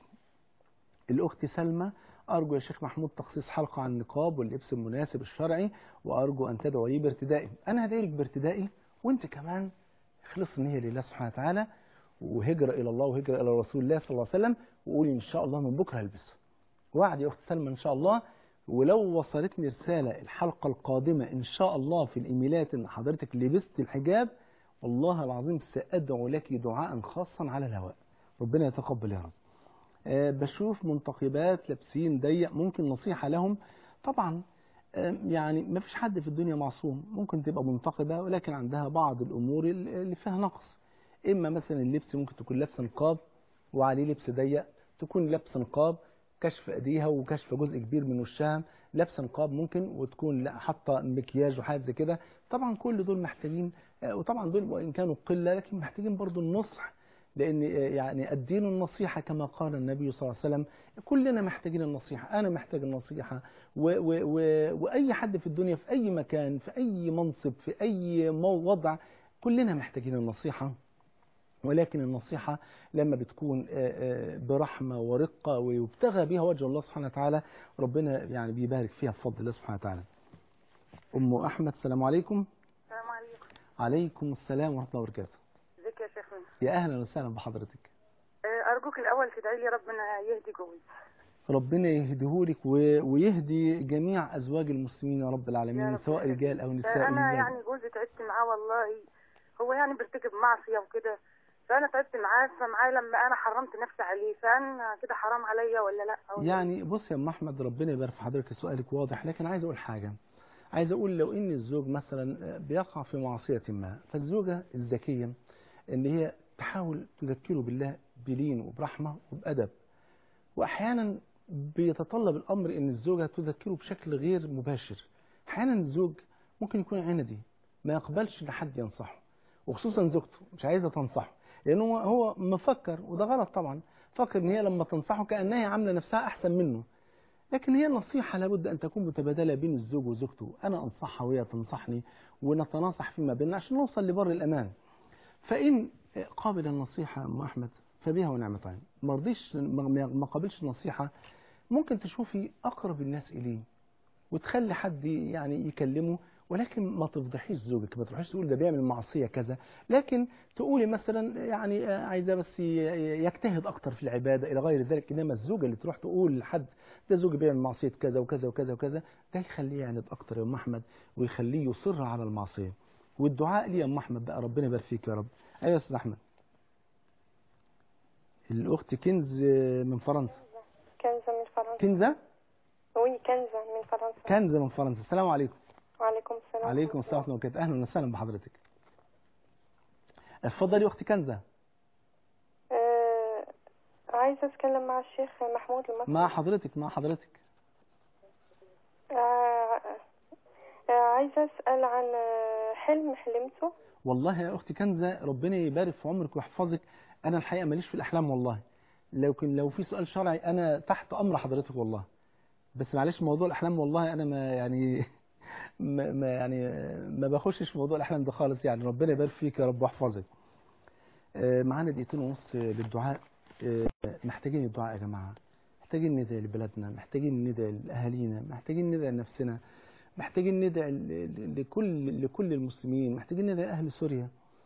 الأخت سلمى أرجو يا شيخ محمود تخصيص حلقة عن النقاب واللبس المناسب الشرعي وأرجو أن تدعو لي بارتدائي أنا هدعي لك بارتدائي وأنت كمان خلص النية لله سبحانه وتعالى وهجرة إلى الله وهجرة إلى رسول الله صلى الله عليه وسلم وقولي إن شاء الله من بكرة هلبسه وعد يا أخت سلمى إن شاء الله ولو وصلتني رسالة الحلقة القادمة إن شاء الله في الإيميلات إن حضرتك لبست الحجاب والله العظيم سأدعو لك دعاء خاصا على الهواء ربنا يتقبل يا رب آه، بشوف منتقبات لابسين ضيق ممكن نصيحة لهم طبعا آه، يعني ما فيش حد في الدنيا معصوم ممكن تبقى منتقبة ولكن عندها بعض الأمور اللي فيها نقص إما مثلا اللبس ممكن تكون لابسة نقاب وعليه لبس ضيق تكون لابسة نقاب كشف ايديها وكشف جزء كبير من وشها لابسه نقاب ممكن وتكون لا حاطه مكياج وحاجات زي كده طبعا كل دول محتاجين آه، وطبعا دول وان كانوا قله لكن محتاجين برضو النصح لان آه، يعني الدين النصيحه كما قال النبي صلى الله عليه وسلم كلنا محتاجين النصيحه انا محتاج النصيحه و و و واي حد في الدنيا في اي مكان في اي منصب في اي مو- وضع كلنا محتاجين النصيحه ولكن النصيحة لما بتكون آه، آه، برحمة ورقة ويبتغى بها وجه الله سبحانه وتعالى ربنا يعني بيبارك فيها بفضل الله سبحانه وتعالى أم أحمد السلام عليكم السلام عليكم عليكم السلام ورحمة الله وبركاته ازيك يا شيخنا يا أهلا وسهلا بحضرتك آه، ارجوك الاول تدعي لي ربنا يهدي جوزي ربنا يهديهولك و- ويهدي جميع أزواج المسلمين يا رب العالمين سواء رجال أو نساء انا ولله. يعني جوزي تعبت معاه والله هو يعني بيرتكب معصيه وكده فانا تعبت معاه فمعاه لما انا حرمت نفسي عليه فانا كده حرام عليا ولا لا أو يعني بص يا ام احمد ربنا يبارك في حضرتك سؤالك واضح لكن عايز اقول حاجه عايز اقول لو ان الزوج مثلا بيقع في معصيه ما فالزوجه الذكيه ان هي تحاول تذكره بالله بلين وبرحمه وبادب واحيانا بيتطلب الامر ان الزوجه تذكره بشكل غير مباشر احيانا الزوج ممكن يكون عندي ما يقبلش ان حد ينصحه وخصوصا زوجته مش عايزه تنصحه لانه هو- هو مفكر وده غلط طبعا فكر ان هي لما تنصحه كانها هي عامله نفسها احسن منه لكن هي النصيحة لابد أن تكون متبادلة بين الزوج وزوجته أنا أنصحها وهي تنصحني ونتناصح فيما بيننا عشان نوصل لبر الأمان فإن قابل النصيحة يا أم أحمد فبها ونعمتين ما رضيش ما ما قابلش النصيحة ممكن تشوفي أقرب الناس إليه وتخلي حد يعني يكلمه ولكن ما تفضحيش زوجك ما تروحيش تقول ده بيعمل معصية كذا لكن تقولي مثلا يعني آه، عايزاه بس ي- يجتهد أكتر في العبادة إلى غير ذلك إنما الزوجة اللي تروح تقول لحد ده زوجي بيعمل معصية كذا وكذا وكذا وكذا ده يخليه يعند أكتر يا أم أحمد ويخليه يصر على المعصية والدعاء لي يا أم أحمد بقى ربنا يبارك فيك يا رب أيوة يا أستاذ أحمد الأخت كنز من فرنسا كنزة من فرنسا كنزة وي كنزة من فرنسا كنزة من فرنسا السلام عليكم وعليكم السلام عليكم السلام ورحمة الله وبركاته أهلا وسهلا بحضرتك اتفضلي يا أختي كنزة آه عايزة أتكلم مع الشيخ محمود المصري مع حضرتك مع حضرتك آه آه عايزة أسأل عن آه، حلم حلمته والله يا أختي كنزة ربنا يبارك في عمرك ويحفظك أنا الحقيقة ماليش في الأحلام والله لكن لو في سؤال شرعي أنا تحت أمر حضرتك والله بس معلش موضوع الأحلام والله أنا ما يعني ما ما يعني ما بخشش في موضوع الأحلام ده خالص يعني ربنا يبارك فيك يا رب ويحفظك آه، معانا دقيقتين ونص للدعاء آه، محتاجين الدعاء يا جماعة محتاجين ندعي لبلدنا محتاجين ندعي لأهالينا محتاجين ندعي لنفسنا محتاجين ندعي ل- ل- لكل لكل المسلمين محتاجين ندعي لأهل سوريا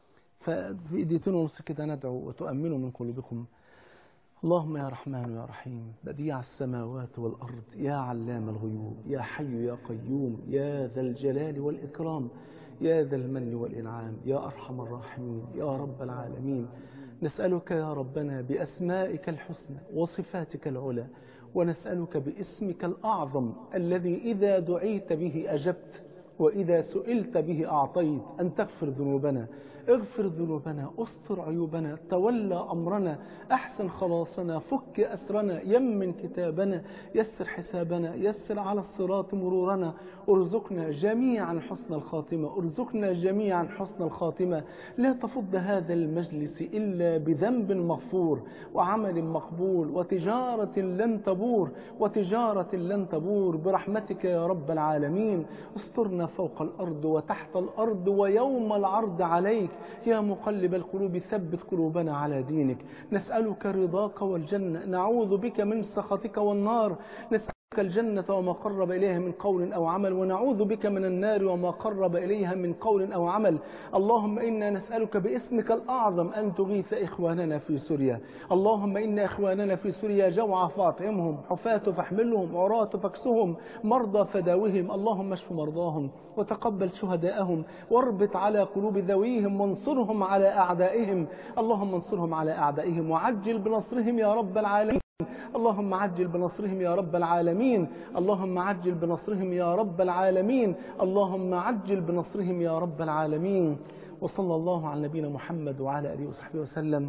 ففي دقيقتين ونص كده ندعو وتؤمنوا من قلوبكم اللهم يا رحمن يا رحيم بديع السماوات والأرض يا علام الغيوب يا حي يا قيوم يا ذا الجلال والإكرام يا ذا المن والإنعام يا أرحم الراحمين يا رب العالمين نسألك يا ربنا بأسمائك الحسنى وصفاتك العلى ونسألك باسمك الأعظم الذي إذا دعيت به أجبت وإذا سئلت به أعطيت أن تغفر ذنوبنا اغفر ذنوبنا استر عيوبنا تولى أمرنا أحسن خلاصنا فك أسرنا يمن كتابنا يسر حسابنا يسر على الصراط مرورنا ارزقنا جميعا حسن الخاتمة ارزقنا جميعا حسن الخاتمة لا تفض هذا المجلس إلا بذنب مغفور وعمل مقبول وتجارة لن تبور وتجارة لن تبور برحمتك يا رب العالمين استرنا فوق الأرض وتحت الأرض ويوم العرض عليك يا مقلب القلوب ثبت قلوبنا على دينك نسألك رضاك والجنة نعوذ بك من سخطك والنار نسألك الجنة وما قرب إليها من قول أو عمل ونعوذ بك من النار وما قرب إليها من قول أو عمل اللهم إنا نسألك باسمك الأعظم أن تغيث إخواننا في سوريا اللهم إن إخواننا في سوريا جوع فاطعمهم حفاة فاحملهم عراة فاكسهم مرضى فداوهم اللهم اشف مرضاهم وتقبل شهداءهم واربط على قلوب ذويهم وانصرهم على أعدائهم اللهم انصرهم على أعدائهم وعجل بنصرهم يا رب العالمين اللهم عجل بنصرهم يا رب العالمين اللهم عجل بنصرهم يا رب العالمين اللهم عجل بنصرهم يا رب العالمين وصلى الله على نبينا محمد وعلى آله وصحبه وسلم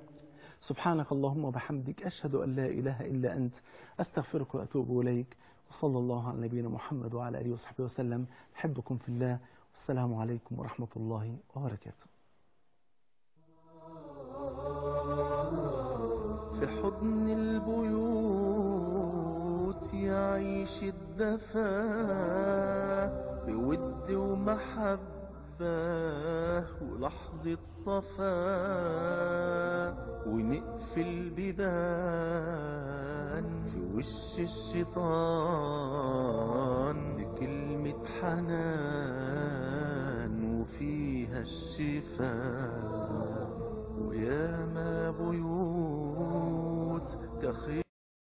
سبحانك اللهم وبحمدك أشهد أن لا إله إلا أنت أستغفرك وأتوب إليك وصلى الله على نبينا محمد وعلى آله وصحبه وسلم أحبكم في الله والسلام عليكم ورحمة الله وبركاته في حضن البيوت يعيش الدفا بود ومحبة ولحظة صفا ونقفل بيبان في وش الشيطان بكلمة حنان وفيها الشفاء وياما بيوت كخير